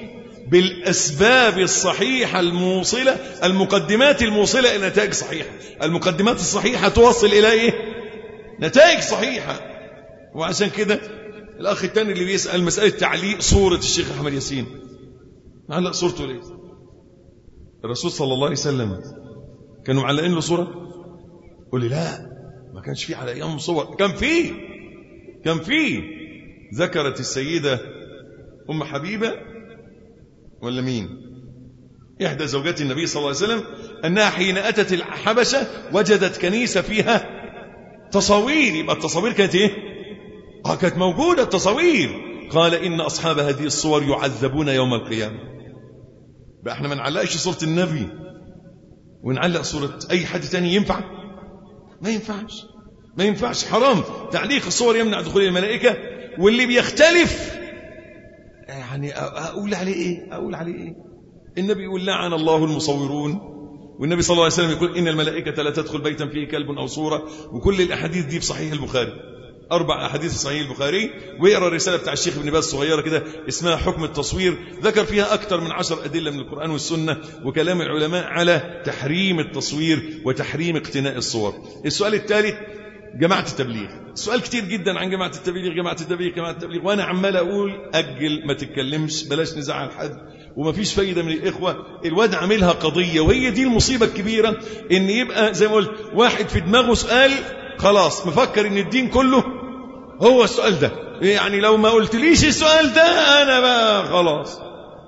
بالاسباب الصحيحه الموصله المقدمات الموصله الى نتائج صحيحه المقدمات الصحيحه توصل الى ايه نتائج صحيحه وعشان كده الاخ الثاني اللي بيسال مساله تعليق صوره الشيخ احمد ياسين معلق صورته ليه الرسول صلى الله عليه وسلم كانوا معلقين له صوره قول لي لا ما كانش فيه على ايام صور كان فيه كان فيه ذكرت السيده ام حبيبه ولا مين احدى زوجات النبي صلى الله عليه وسلم انها حين اتت الحبشه وجدت كنيسه فيها تصاوير يبقى التصاوير كانت ايه اه كانت موجوده التصاوير قال ان اصحاب هذه الصور يعذبون يوم القيامه بقى احنا ما نعلقش صوره النبي ونعلق صوره اي حد تاني ينفع ما ينفعش ما ينفعش حرام تعليق الصور يمنع دخول الملائكه واللي بيختلف يعني اقول عليه ايه اقول عليه ايه النبي يقول لعن الله المصورون والنبي صلى الله عليه وسلم يقول ان الملائكه لا تدخل بيتا فيه كلب او صوره وكل الاحاديث دي في صحيح البخاري اربع احاديث في صحيح البخاري واقرا الرساله بتاع الشيخ ابن باز الصغيره كده اسمها حكم التصوير ذكر فيها اكثر من عشر ادله من القران والسنه وكلام العلماء على تحريم التصوير وتحريم اقتناء الصور السؤال الثالث جماعة التبليغ سؤال كتير جدا عن جماعة التبليغ جماعة التبليغ جماعة التبليغ وأنا عمال أقول أجل ما تتكلمش بلاش نزعل حد وما فيش فايدة من الإخوة الواد عاملها قضية وهي دي المصيبة الكبيرة إن يبقى زي ما قلت واحد في دماغه سؤال خلاص مفكر إن الدين كله هو السؤال ده يعني لو ما قلتليش السؤال ده أنا بقى خلاص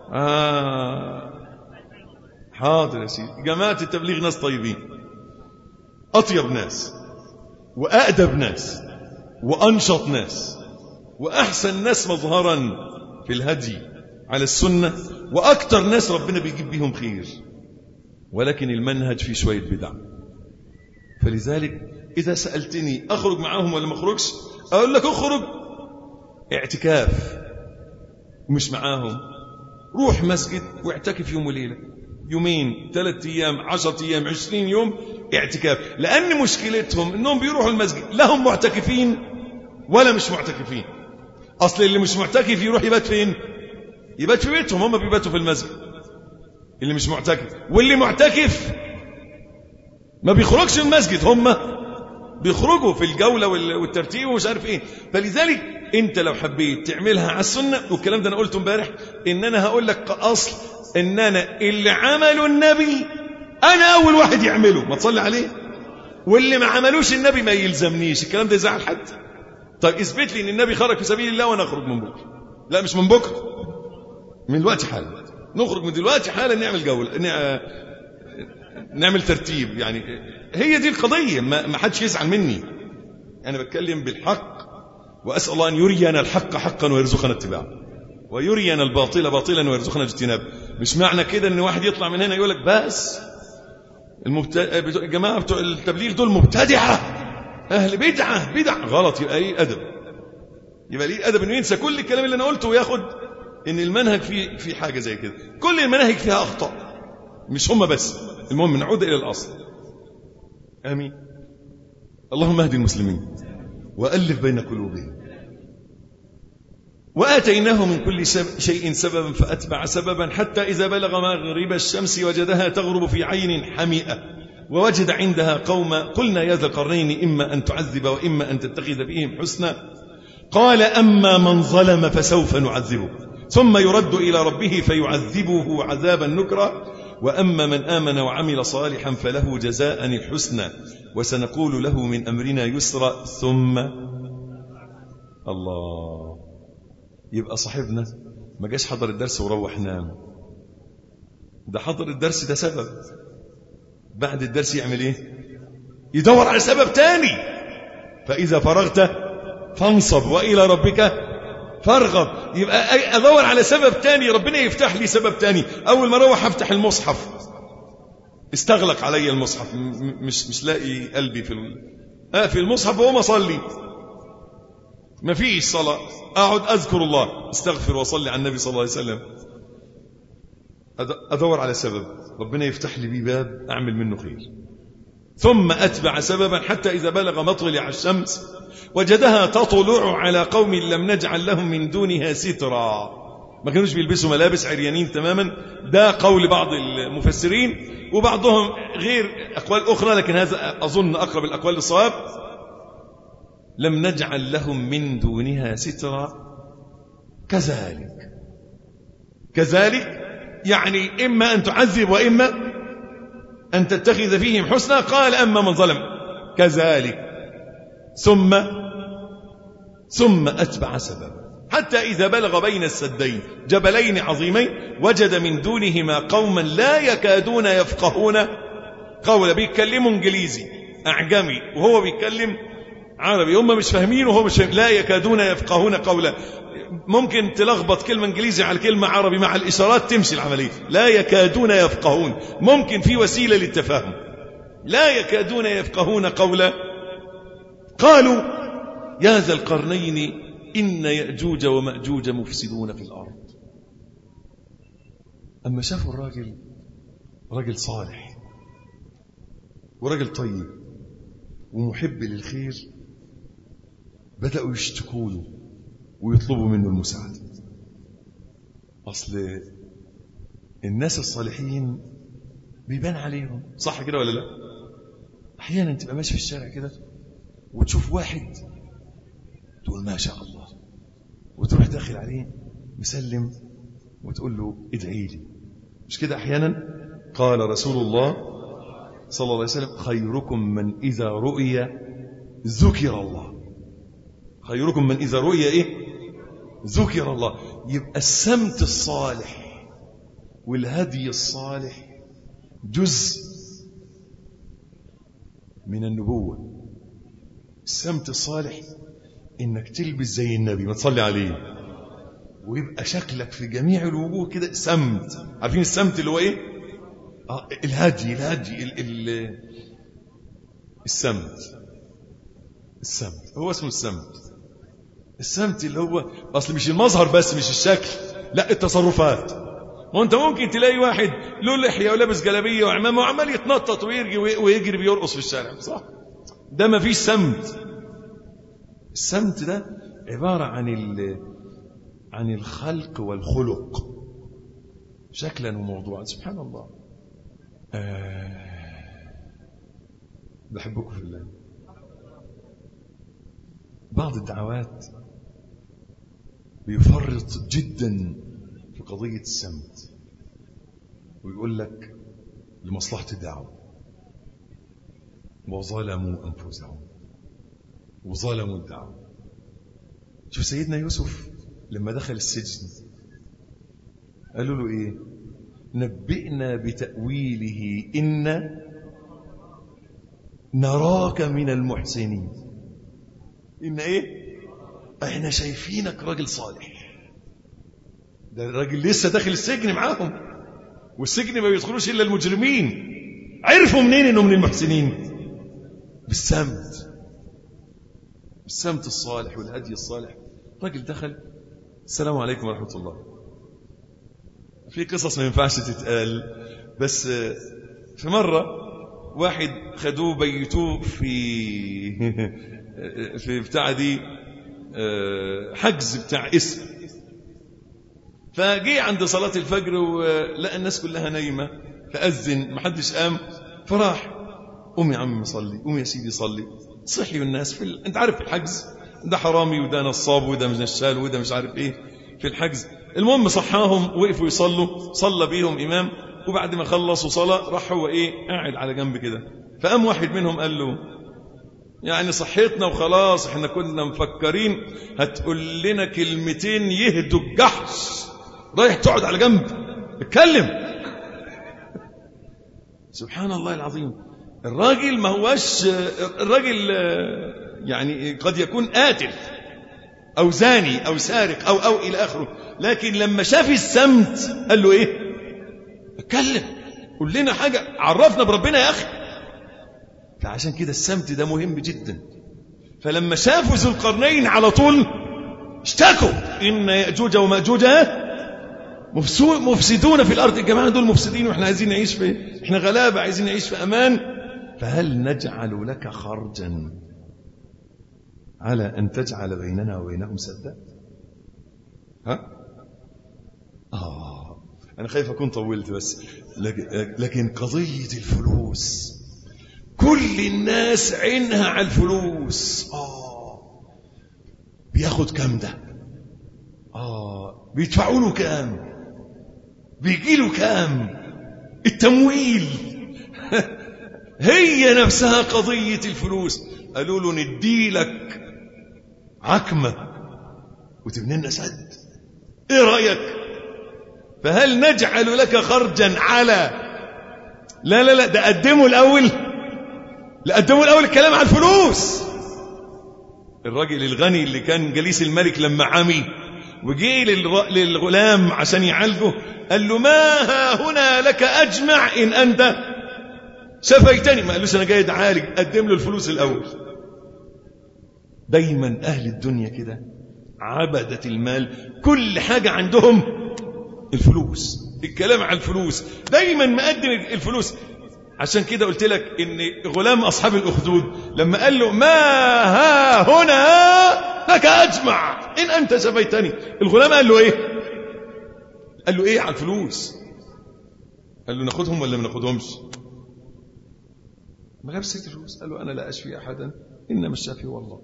آه حاضر يا سيدي جماعة التبليغ ناس طيبين أطيب ناس وأأدب ناس وأنشط ناس وأحسن ناس مظهرا في الهدي على السنة وأكتر ناس ربنا بيجيب بيهم خير ولكن المنهج فيه شوية بدع فلذلك إذا سألتني أخرج معاهم ولا ما أخرجش أقول لك أخرج اعتكاف مش معاهم روح مسجد واعتكف يوم وليلة يومين ثلاثة أيام عشرة أيام عشرين يوم اعتكاف لأن مشكلتهم أنهم بيروحوا المسجد لهم معتكفين ولا مش معتكفين أصل اللي مش معتكف يروح يبات فين يبات في بيتهم هم بيباتوا في المسجد اللي مش معتكف واللي معتكف ما بيخرجش من المسجد هم بيخرجوا في الجولة والترتيب ومش عارف ايه فلذلك انت لو حبيت تعملها على السنة والكلام ده انا قلته امبارح ان انا هقول لك اصل ان انا اللي عمله النبي انا اول واحد يعمله ما تصلي عليه واللي ما عملوش النبي ما يلزمنيش الكلام ده يزعل حد طيب اثبت لي ان النبي خرج في سبيل الله وانا اخرج من بكره لا مش من بكره من دلوقتي حالا نخرج من دلوقتي حالا نعمل جوله نعمل ترتيب يعني هي دي القضيه ما حدش يزعل مني انا بتكلم بالحق واسال الله ان يرينا الحق حقا ويرزقنا اتباعه ويرينا الباطل باطلا ويرزقنا اجتنابه مش معنى كده ان واحد يطلع من هنا يقول لك بس المبت... الجماعه بتوع التبليغ دول مبتدعه اهل بدعه بدع غلط يبقى ايه ادب يبقى ليه ادب انه ينسى كل الكلام اللي انا قلته وياخد ان المنهج فيه في حاجه زي كده كل المناهج فيها اخطاء مش هم بس المهم نعود الى الاصل امين اللهم اهد المسلمين والف بين قلوبهم واتيناه من كل شيء سببا فاتبع سببا حتى اذا بلغ مغرب الشمس وجدها تغرب في عين حمئه ووجد عندها قوما قلنا يا ذا القرنين اما ان تعذب واما ان تتخذ فيهم حسنا قال اما من ظلم فسوف نعذبه ثم يرد إلى ربه فيعذبه عذابا نكرا وأما من آمن وعمل صالحا فله جزاء الحسنى وسنقول له من أمرنا يسرا ثم الله يبقى صاحبنا ما جاش حضر الدرس وروح نام ده حضر الدرس ده سبب بعد الدرس يعمل ايه يدور على سبب تاني فإذا فرغت فانصب وإلى ربك فارغب يبقى ادور على سبب تاني ربنا يفتح لي سبب تاني اول ما اروح افتح المصحف استغلق علي المصحف مش مش لاقي قلبي في اه في المصحف واقوم اصلي ما فيش صلاه اقعد اذكر الله استغفر واصلي على النبي صلى الله عليه وسلم ادور على سبب ربنا يفتح لي بيه باب اعمل منه خير ثم اتبع سببا حتى اذا بلغ مطلع الشمس وجدها تطلع على قوم لم نجعل لهم من دونها سترا ما كانوش بيلبسوا ملابس عريانين تماما ده قول بعض المفسرين وبعضهم غير أقوال أخرى لكن هذا أظن أقرب الأقوال للصواب لم نجعل لهم من دونها سترا كذلك كذلك يعني إما أن تعذب وإما أن تتخذ فيهم حسنا قال أما من ظلم كذلك ثم ثم أتبع سببا حتى إذا بلغ بين السدين جبلين عظيمين وجد من دونهما قوما لا يكادون يفقهون قولا بيتكلموا انجليزي أعجمي وهو بيتكلم عربي هم مش فاهمين وهو مش فاهم لا يكادون يفقهون قولا ممكن تلخبط كلمة انجليزي على كلمة عربي مع الإشارات تمشي العملية لا يكادون يفقهون ممكن في وسيلة للتفاهم لا يكادون يفقهون قولا قالوا يا ذا القرنين إن يأجوج ومأجوج مفسدون في الأرض أما شافوا الراجل راجل صالح وراجل طيب ومحب للخير بدأوا يشتكوا له ويطلبوا منه المساعدة أصل الناس الصالحين بيبان عليهم صح كده ولا لا أحيانا تبقى ماشي في الشارع كده وتشوف واحد تقول ما شاء الله وتروح داخل عليه مسلم وتقول له ادعي لي مش كده احيانا قال رسول الله صلى الله عليه وسلم خيركم من اذا رؤي ذكر الله خيركم من اذا رؤي ايه ذكر الله يبقى السمت الصالح والهدي الصالح جزء من النبوه السمت الصالح انك تلبس زي النبي ما تصلي عليه ويبقى شكلك في جميع الوجوه كده سمت عارفين السمت اللي هو ايه آه الهدي الهدي ال ال السمت السمت هو اسمه السمت السمت اللي هو اصل مش المظهر بس مش الشكل لا التصرفات ما انت ممكن تلاقي واحد له لحيه ولابس جلابيه وعمامه وعمال يتنطط ويرجي ويجري بيرقص في الشارع صح ده ما فيش سمت السمت ده عباره عن عن الخلق والخلق شكلا وموضوعا سبحان الله آه بحبكم في الله بعض الدعوات بيفرط جدا في قضية السمت ويقول لك لمصلحة الدعوة وظلموا أنفسهم وظلموا الدعوة شوف سيدنا يوسف لما دخل السجن قالوا له ايه نبئنا بتأويله إن نراك من المحسنين إن إيه احنا شايفينك راجل صالح ده الراجل لسه داخل السجن معاهم والسجن ما بيدخلوش إلا المجرمين عرفوا منين إنه من المحسنين بالسمت بالسمت الصالح والهدي الصالح راجل دخل السلام عليكم ورحمة الله في قصص ما ينفعش تتقال بس في مرة واحد خدوه بيتوه في في بتاع دي حجز بتاع اسم فجي عند صلاة الفجر ولقى الناس كلها نايمة فأذن محدش قام فراح قوم يا عم صلي قوم يا سيدي صلي صحيوا الناس في ال... انت عارف في الحجز ده حرامي وده نصاب وده نشال وده مش عارف ايه في الحجز المهم صحاهم وقفوا يصلوا صلى بيهم إمام وبعد ما خلصوا صلاة راح هو إيه قاعد على جنب كده فقام واحد منهم قال له يعني صحيتنا وخلاص احنا كنا مفكرين هتقول لنا كلمتين يهدوا الجحش رايح تقعد على جنب اتكلم سبحان الله العظيم الراجل ما هوش الراجل يعني قد يكون قاتل أو زاني أو سارق أو أو إلى آخره لكن لما شاف السمت قال له إيه اتكلم قول لنا حاجة عرفنا بربنا يا أخي فعشان كده السمت ده مهم جدا فلما شافوا ذو القرنين على طول اشتكوا إن يأجوج ومأجوج مفسدون في الأرض الجماعة دول مفسدين وإحنا عايزين نعيش في إحنا غلابة عايزين نعيش في أمان فهل نجعل لك خرجا على أن تجعل بيننا وبينهم سدا ها آه أنا خايف أكون طولت بس لكن قضية الفلوس كل الناس عينها على الفلوس آه بياخد كام ده آه بيدفعوا له كام بيجي له كام التمويل هي نفسها قضية الفلوس قالوا له ندي لك عكمة وتبني لنا سد ايه رأيك فهل نجعل لك خرجا على لا لا لا ده قدموا الأول لا قدموا الأول الكلام على الفلوس الراجل الغني اللي كان جليس الملك لما عمي وجي للغلام عشان يعالجه قال له ما ها هنا لك أجمع إن أنت شفيتني ما قالوش أنا جاي أعالج قدم له الفلوس الأول دايما أهل الدنيا كده عبدة المال كل حاجة عندهم الفلوس الكلام على الفلوس دايما مقدم الفلوس عشان كده قلت لك ان غلام اصحاب الاخدود لما قال له ما ها هنا لك اجمع ان انت سبيتني الغلام قال له ايه قال له ايه على الفلوس قال له ناخدهم ولا ما ناخدهمش ما جاب سيره الفلوس قال له انا لا اشفي احدا انما الشافي هو الله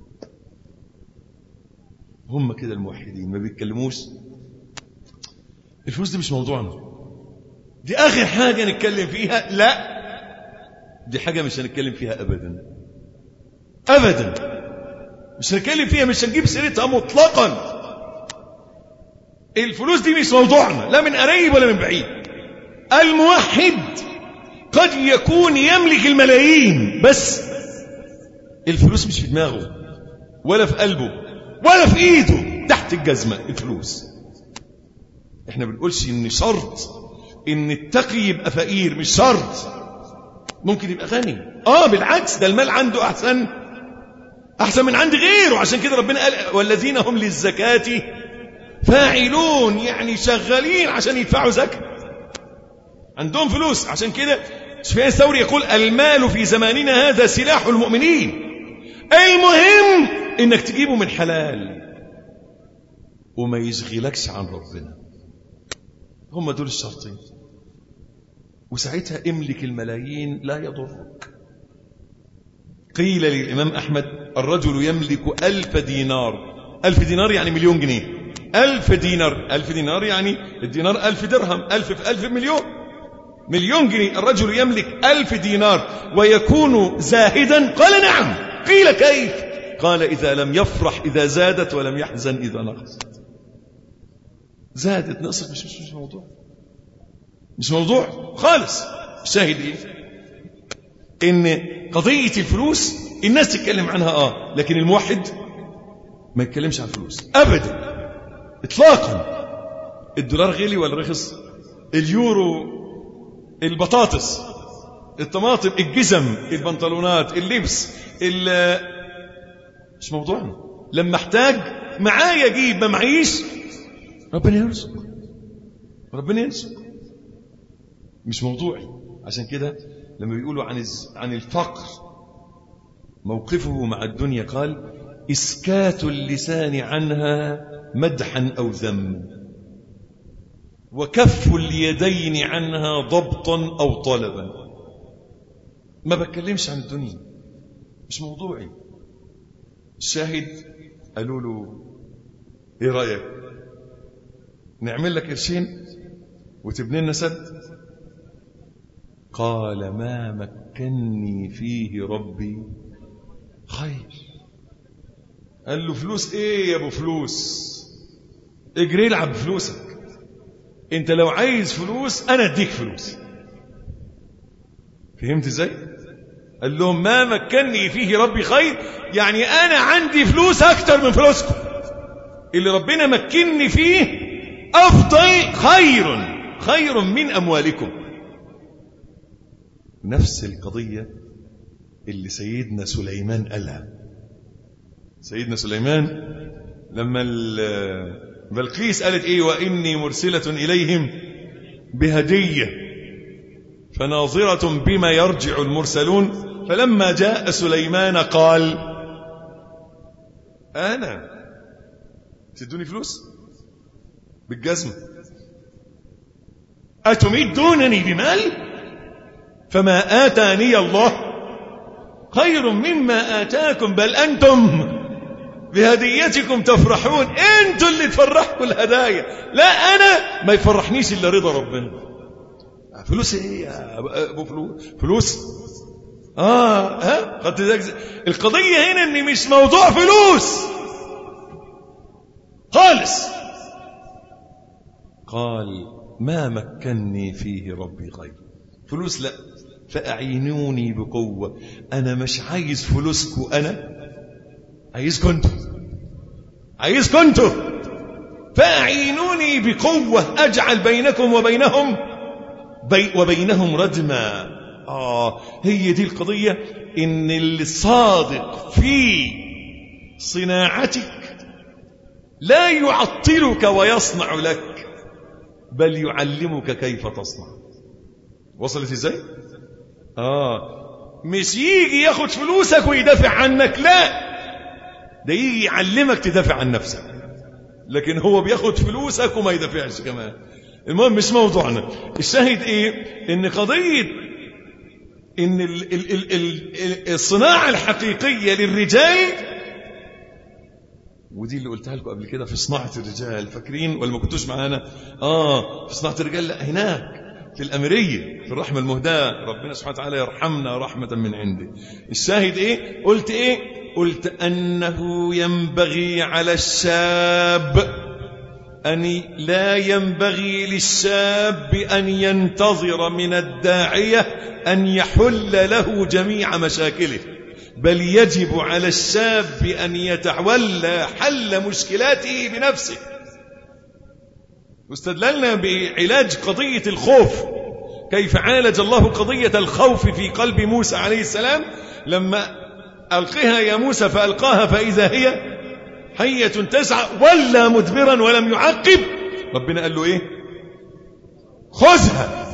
هم كده الموحدين ما بيتكلموش الفلوس دي مش موضوعنا دي آخر حاجة نتكلم فيها لا دي حاجة مش هنتكلم فيها أبدا أبدا مش هنتكلم فيها مش هنجيب سيرتها مطلقا الفلوس دي مش موضوعنا لا من قريب ولا من بعيد الموحد قد يكون يملك الملايين بس الفلوس مش في دماغه ولا في قلبه ولا في ايده تحت الجزمة الفلوس احنا بنقولش ان شرط ان التقي يبقى فقير مش شرط ممكن يبقى غني اه بالعكس ده المال عنده احسن احسن من عند غيره عشان كده ربنا قال والذين هم للزكاة فاعلون يعني شغالين عشان يدفعوا زكاة عندهم فلوس عشان كده سفيان الثوري يقول المال في زماننا هذا سلاح المؤمنين المهم انك تجيبه من حلال وما يشغلكش عن ربنا هم دول الشرطين وساعتها املك الملايين لا يضرك قيل للإمام أحمد الرجل يملك ألف دينار ألف دينار يعني مليون جنيه ألف دينار ألف دينار يعني الدينار ألف درهم ألف في ألف مليون مليون جنيه الرجل يملك ألف دينار ويكون زاهدا قال نعم قيل كيف قال إذا لم يفرح إذا زادت ولم يحزن إذا نقصت زادت نقصت مش مش, مش موضوع مش موضوع خالص الشاهد ايه ان قضية الفلوس الناس تتكلم عنها اه لكن الموحد ما يتكلمش عن الفلوس ابدا اطلاقا الدولار غلي ولا رخص اليورو البطاطس الطماطم الجزم البنطلونات اللبس مش موضوعنا لما احتاج معايا اجيب ما معيش ربنا يرزق ربنا يرزق مش موضوعي عشان كده لما بيقولوا عن عن الفقر موقفه مع الدنيا قال إسكات اللسان عنها مدحا أو ذم وكف اليدين عنها ضبطا أو طلبا ما بتكلمش عن الدنيا مش موضوعي الشاهد قالوا له ايه رأيك نعمل لك قرشين وتبني لنا سد قال ما مكني فيه ربي خير قال له فلوس ايه يا ابو فلوس اجري العب بفلوسك انت لو عايز فلوس انا اديك فلوس فهمت ازاي قال لهم ما مكني فيه ربي خير يعني انا عندي فلوس اكتر من فلوسكم اللي ربنا مكني فيه افضل خير خير من اموالكم نفس القضية اللي سيدنا سليمان قالها سيدنا سليمان لما بلقيس قالت ايه واني مرسلة اليهم بهدية فناظرة بما يرجع المرسلون فلما جاء سليمان قال انا تدوني فلوس بالجزمة أتمدونني بمال فما آتاني الله خير مما آتاكم بل أنتم بهديتكم تفرحون انتوا اللي تفرحكم الهدايا لا أنا ما يفرحنيش إلا رضا ربنا فلوس ايه يا ابو فلوس فلوس اه ها خدت القضيه هنا ان مش موضوع فلوس خالص قال ما مكني فيه ربي خير فلوس لا فأعينوني بقوة أنا مش عايز فلوسكم أنا عايزكم انتوا عايزكم انتوا فأعينوني بقوة أجعل بينكم وبينهم بي وبينهم ردما آه هي دي القضية إن الصادق في صناعتك لا يعطلك ويصنع لك بل يعلمك كيف تصنع وصلت ازاي اه مش يجي ياخد فلوسك ويدافع عنك لا ده يجي يعلمك تدافع عن نفسك لكن هو بياخد فلوسك وما يدافعش كمان المهم مش موضوعنا الشاهد ايه ان قضية ان ال ال ال ال الصناعة الحقيقية للرجال ودي اللي قلتها لكم قبل كده في صناعة الرجال فاكرين ولا ما كنتوش معانا اه في صناعة الرجال لا هناك في الأمرية في الرحمة المهداة ربنا سبحانه وتعالى يرحمنا رحمة من عنده الشاهد ايه قلت ايه قلت أنه ينبغي على الشاب أن لا ينبغي للشاب أن ينتظر من الداعية أن يحل له جميع مشاكله بل يجب على الشاب أن يتولى حل مشكلاته بنفسه واستدللنا بعلاج قضية الخوف كيف عالج الله قضية الخوف في قلب موسى عليه السلام لما ألقها يا موسى فألقاها فإذا هي حية تسعى ولا مدبرا ولم يعقب ربنا قال له إيه خذها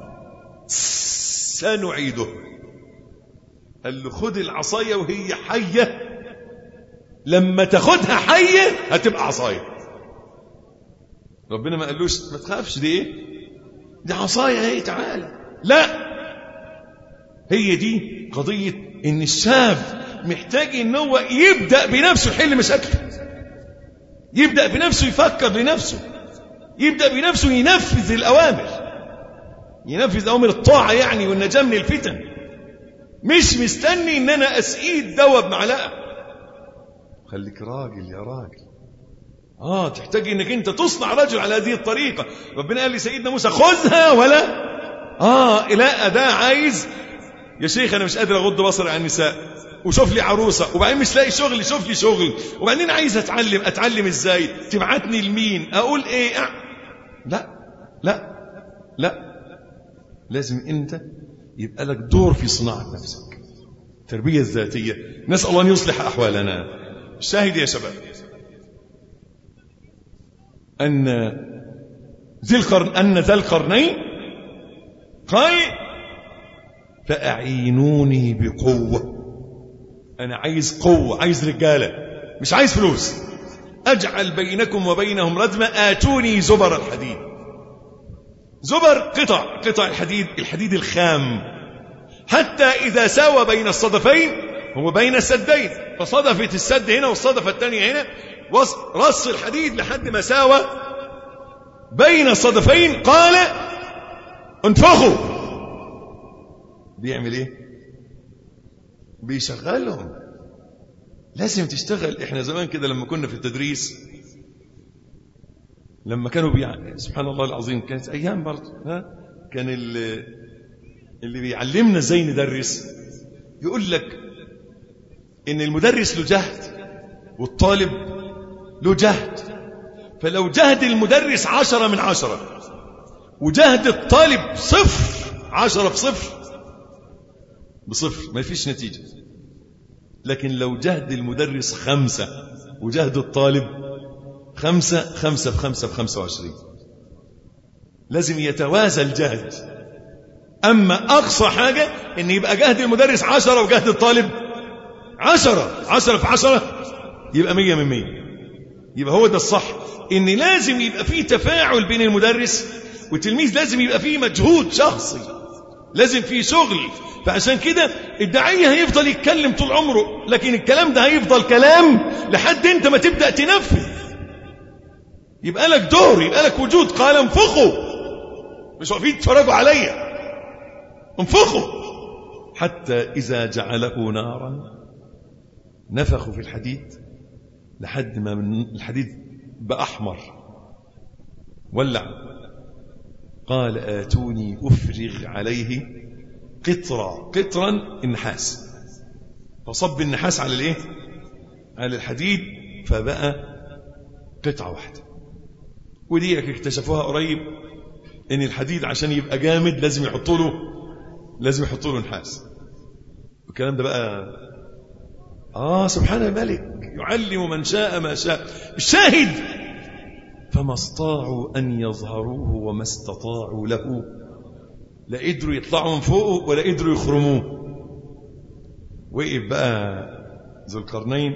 سنعيده قال له خد العصاية وهي حية لما تاخدها حية هتبقى عصاية ربنا ما قالوش ما تخافش دي ايه دي عصاية اهي تعالى لا هي دي قضية ان الشاب محتاج ان هو يبدأ بنفسه يحل مشاكله يبدأ بنفسه يفكر بنفسه يبدأ بنفسه ينفذ الأوامر ينفذ أوامر الطاعة يعني والنجاة من الفتن مش مستني ان انا اسقيه دواء بمعلقه خليك راجل يا راجل اه تحتاج انك انت تصنع رجل على هذه الطريقه ربنا قال لسيدنا موسى خذها ولا اه لا ده عايز يا شيخ انا مش قادر اغض بصري عن النساء وشوف لي عروسه وبعدين مش لاقي شغل شوف لي شغل وبعدين عايز اتعلم اتعلم ازاي تبعتني لمين اقول ايه أه؟ لا لا لا لازم انت يبقى لك دور في صناعة نفسك التربية الذاتية نسأل الله أن يصلح أحوالنا الشاهد يا شباب أن ذي القرن أن ذا القرنين قال فأعينوني بقوة أنا عايز قوة عايز رجالة مش عايز فلوس أجعل بينكم وبينهم ردمة آتوني زبر الحديد زبر قطع قطع الحديد الحديد الخام حتى إذا ساوى بين الصدفين هو بين السدين فصدفت السد هنا والصدفة الثانية هنا رص الحديد لحد ما ساوى بين الصدفين قال انفخوا بيعمل ايه بيشغلهم لازم تشتغل احنا زمان كده لما كنا في التدريس لما كانوا بيع... سبحان الله العظيم كانت ايام برضه ها كان اللي, اللي بيعلمنا ازاي ندرس يقول لك ان المدرس له جهد والطالب له جهد فلو جهد المدرس عشرة من عشرة وجهد الطالب صفر عشرة بصفر بصفر ما فيش نتيجة لكن لو جهد المدرس خمسة وجهد الطالب خمسة خمسة بخمسة بخمسة وعشرين لازم يتوازى الجهد أما أقصى حاجة أن يبقى جهد المدرس عشرة وجهد الطالب عشرة عشرة في عشرة يبقى مية من مية يبقى هو ده الصح ان لازم يبقى فيه تفاعل بين المدرس والتلميذ لازم يبقى فيه مجهود شخصي لازم فيه شغل فعشان كده الداعية هيفضل يتكلم طول عمره لكن الكلام ده هيفضل كلام لحد انت ما تبدأ تنفذ يبقى لك دور يبقى لك وجود قال انفخوا مش واقفين تتفرجوا عليا انفخوا حتى إذا جعله نارا نفخوا في الحديد لحد ما من الحديد بقى أحمر ولع قال آتوني أفرغ عليه قطرا قطرا النحاس فصب النحاس على الايه على الحديد فبقى قطعة واحدة ودي اكتشفوها قريب ان الحديد عشان يبقى جامد لازم يحطوا له لازم يحطوا له نحاس الكلام ده بقى اه سبحان الملك يعلم من شاء ما شاء الشاهد فما استطاعوا ان يظهروه وما استطاعوا له لا قدروا يطلعوا من فوقه ولا قدروا يخرموه وقف بقى ذو القرنين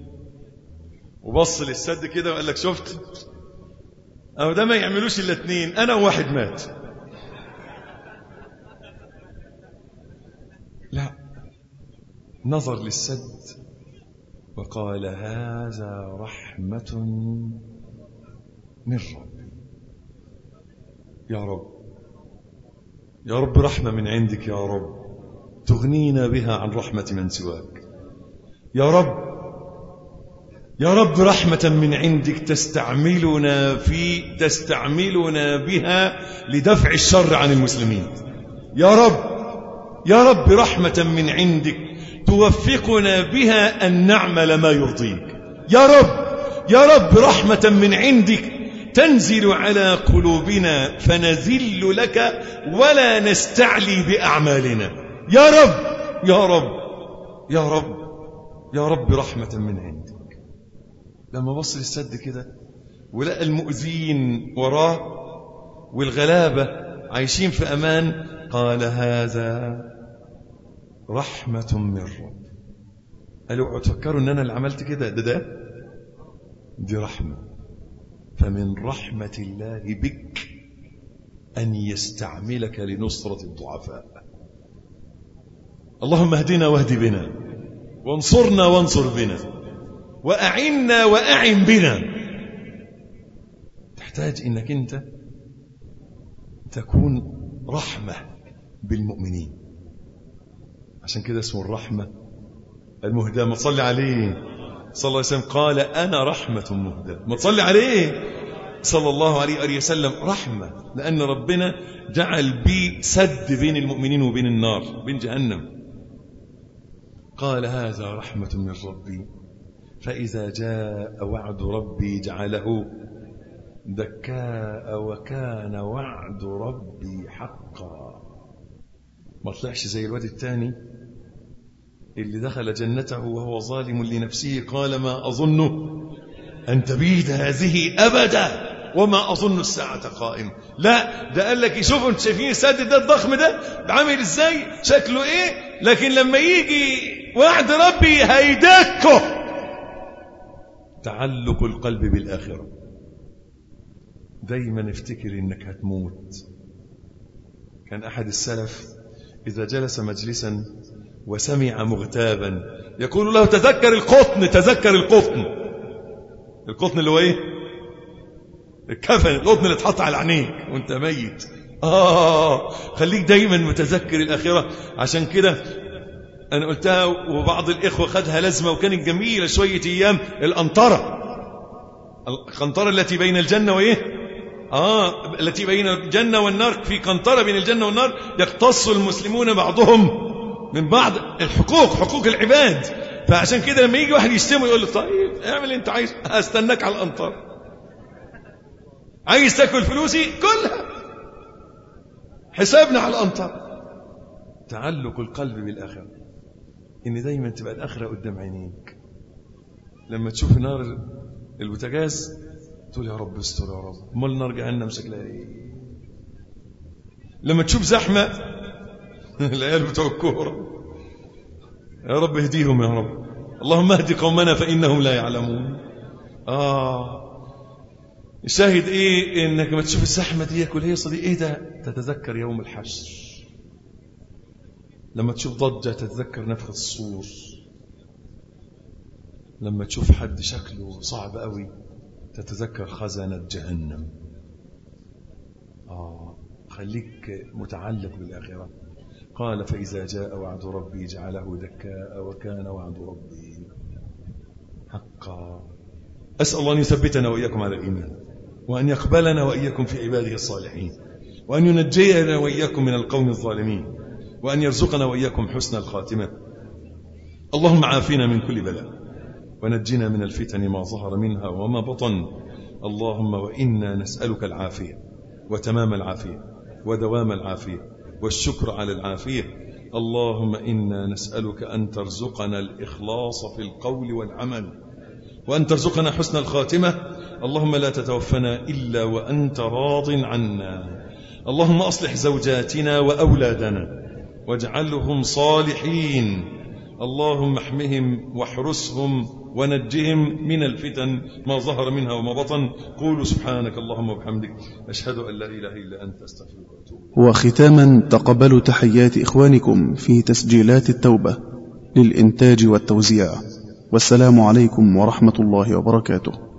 وبص للسد كده وقال لك شفت أو ده ما يعملوش الا اتنين أنا وواحد مات لا نظر للسد وقال هذا رحمة من رب يا رب يا رب رحمة من عندك يا رب تغنينا بها عن رحمة من سواك يا رب يا رب رحمة من عندك تستعملنا في تستعملنا بها لدفع الشر عن المسلمين يا رب يا رب رحمة من عندك توفقنا بها أن نعمل ما يرضيك يا رب يا رب رحمة من عندك تنزل على قلوبنا فنذل لك ولا نستعلي بأعمالنا يا رب يا رب يا رب يا رب رحمة من عندك لما بص للسد كده ولقى المؤذين وراه والغلابة عايشين في أمان قال هذا رحمة من رب قالوا اوعوا تفكروا ان انا اللي عملت كده ده ده دي رحمة فمن رحمة الله بك أن يستعملك لنصرة الضعفاء اللهم اهدنا واهد بنا وانصرنا وانصر بنا وأعنا وأعن بنا تحتاج انك انت تكون رحمة بالمؤمنين عشان كده اسمه الرحمة المهدى ما تصلي عليه صلى الله عليه وسلم قال أنا رحمة مهدى ما تصلي عليه صلى الله عليه وآله وسلم رحمة لأن ربنا جعل بي سد بين المؤمنين وبين النار بين جهنم قال هذا رحمة من ربي فإذا جاء وعد ربي جعله دكاء وكان وعد ربي حقا ما طلعش زي الواد الثاني اللي دخل جنته وهو ظالم لنفسه قال ما أظن أن تبيد هذه أبدا وما أظن الساعة قائمة لا ده قال لك شوفوا انتوا شايفين السد ده الضخم ده عامل ازاي شكله ايه لكن لما يجي وعد ربي هيدكه تعلق القلب بالآخرة دايما افتكر انك هتموت كان أحد السلف إذا جلس مجلسا وسمع مغتابا يقول له تذكر القطن تذكر القطن القطن اللي هو ايه الكفن القطن اللي اتحط على عينيك وانت ميت آه خليك دايما متذكر الآخرة عشان كده أنا قلتها وبعض الإخوة خدها لازمة وكانت جميلة شوية أيام الأنطرة القنطرة التي بين الجنة وإيه آه التي بين الجنة والنار في قنطرة بين الجنة والنار يقتص المسلمون بعضهم من بعض الحقوق حقوق العباد فعشان كده لما يجي واحد يشتمه يقول له طيب اعمل اللي انت عايز هستناك على الأنطرة عايز تاكل فلوسي كلها حسابنا على الأنطرة تعلق القلب بالآخرة إن دايما تبقى الآخرة قدام عينيك لما تشوف نار البوتاجاز تقول يا رب استر يا رب امال نار جهنم شكلها ايه لما تشوف زحمه العيال بتوع الكوره يا رب اهديهم يا رب اللهم اهد قومنا فانهم لا يعلمون اه الشاهد ايه انك لما تشوف الزحمه دي والهيصه دي ايه ده تتذكر يوم الحشر لما تشوف ضجه تتذكر نفخه الصور لما تشوف حد شكله صعب قوي تتذكر خزنة جهنم آه خليك متعلق بالآخرة قال فإذا جاء وعد ربي جعله دكاء وكان وعد ربي حقا أسأل الله أن يثبتنا وإياكم على الإيمان وأن يقبلنا وإياكم في عباده الصالحين وأن ينجينا وإياكم من القوم الظالمين وأن يرزقنا وإياكم حسن الخاتمة اللهم عافنا من كل بلاء ونجنا من الفتن ما ظهر منها وما بطن اللهم وإنا نسألك العافية وتمام العافية ودوام العافية والشكر على العافية اللهم إنا نسألك أن ترزقنا الإخلاص في القول والعمل وأن ترزقنا حسن الخاتمة اللهم لا تتوفنا إلا وأنت راض عنا اللهم أصلح زوجاتنا وأولادنا واجعلهم صالحين اللهم احمهم واحرسهم ونجهم من الفتن ما ظهر منها وما بطن قولوا سبحانك اللهم وبحمدك أشهد أن لا إله إلا أنت أستغفرك وأتوب وختاما تقبلوا تحيات إخوانكم في تسجيلات التوبة للإنتاج والتوزيع والسلام عليكم ورحمة الله وبركاته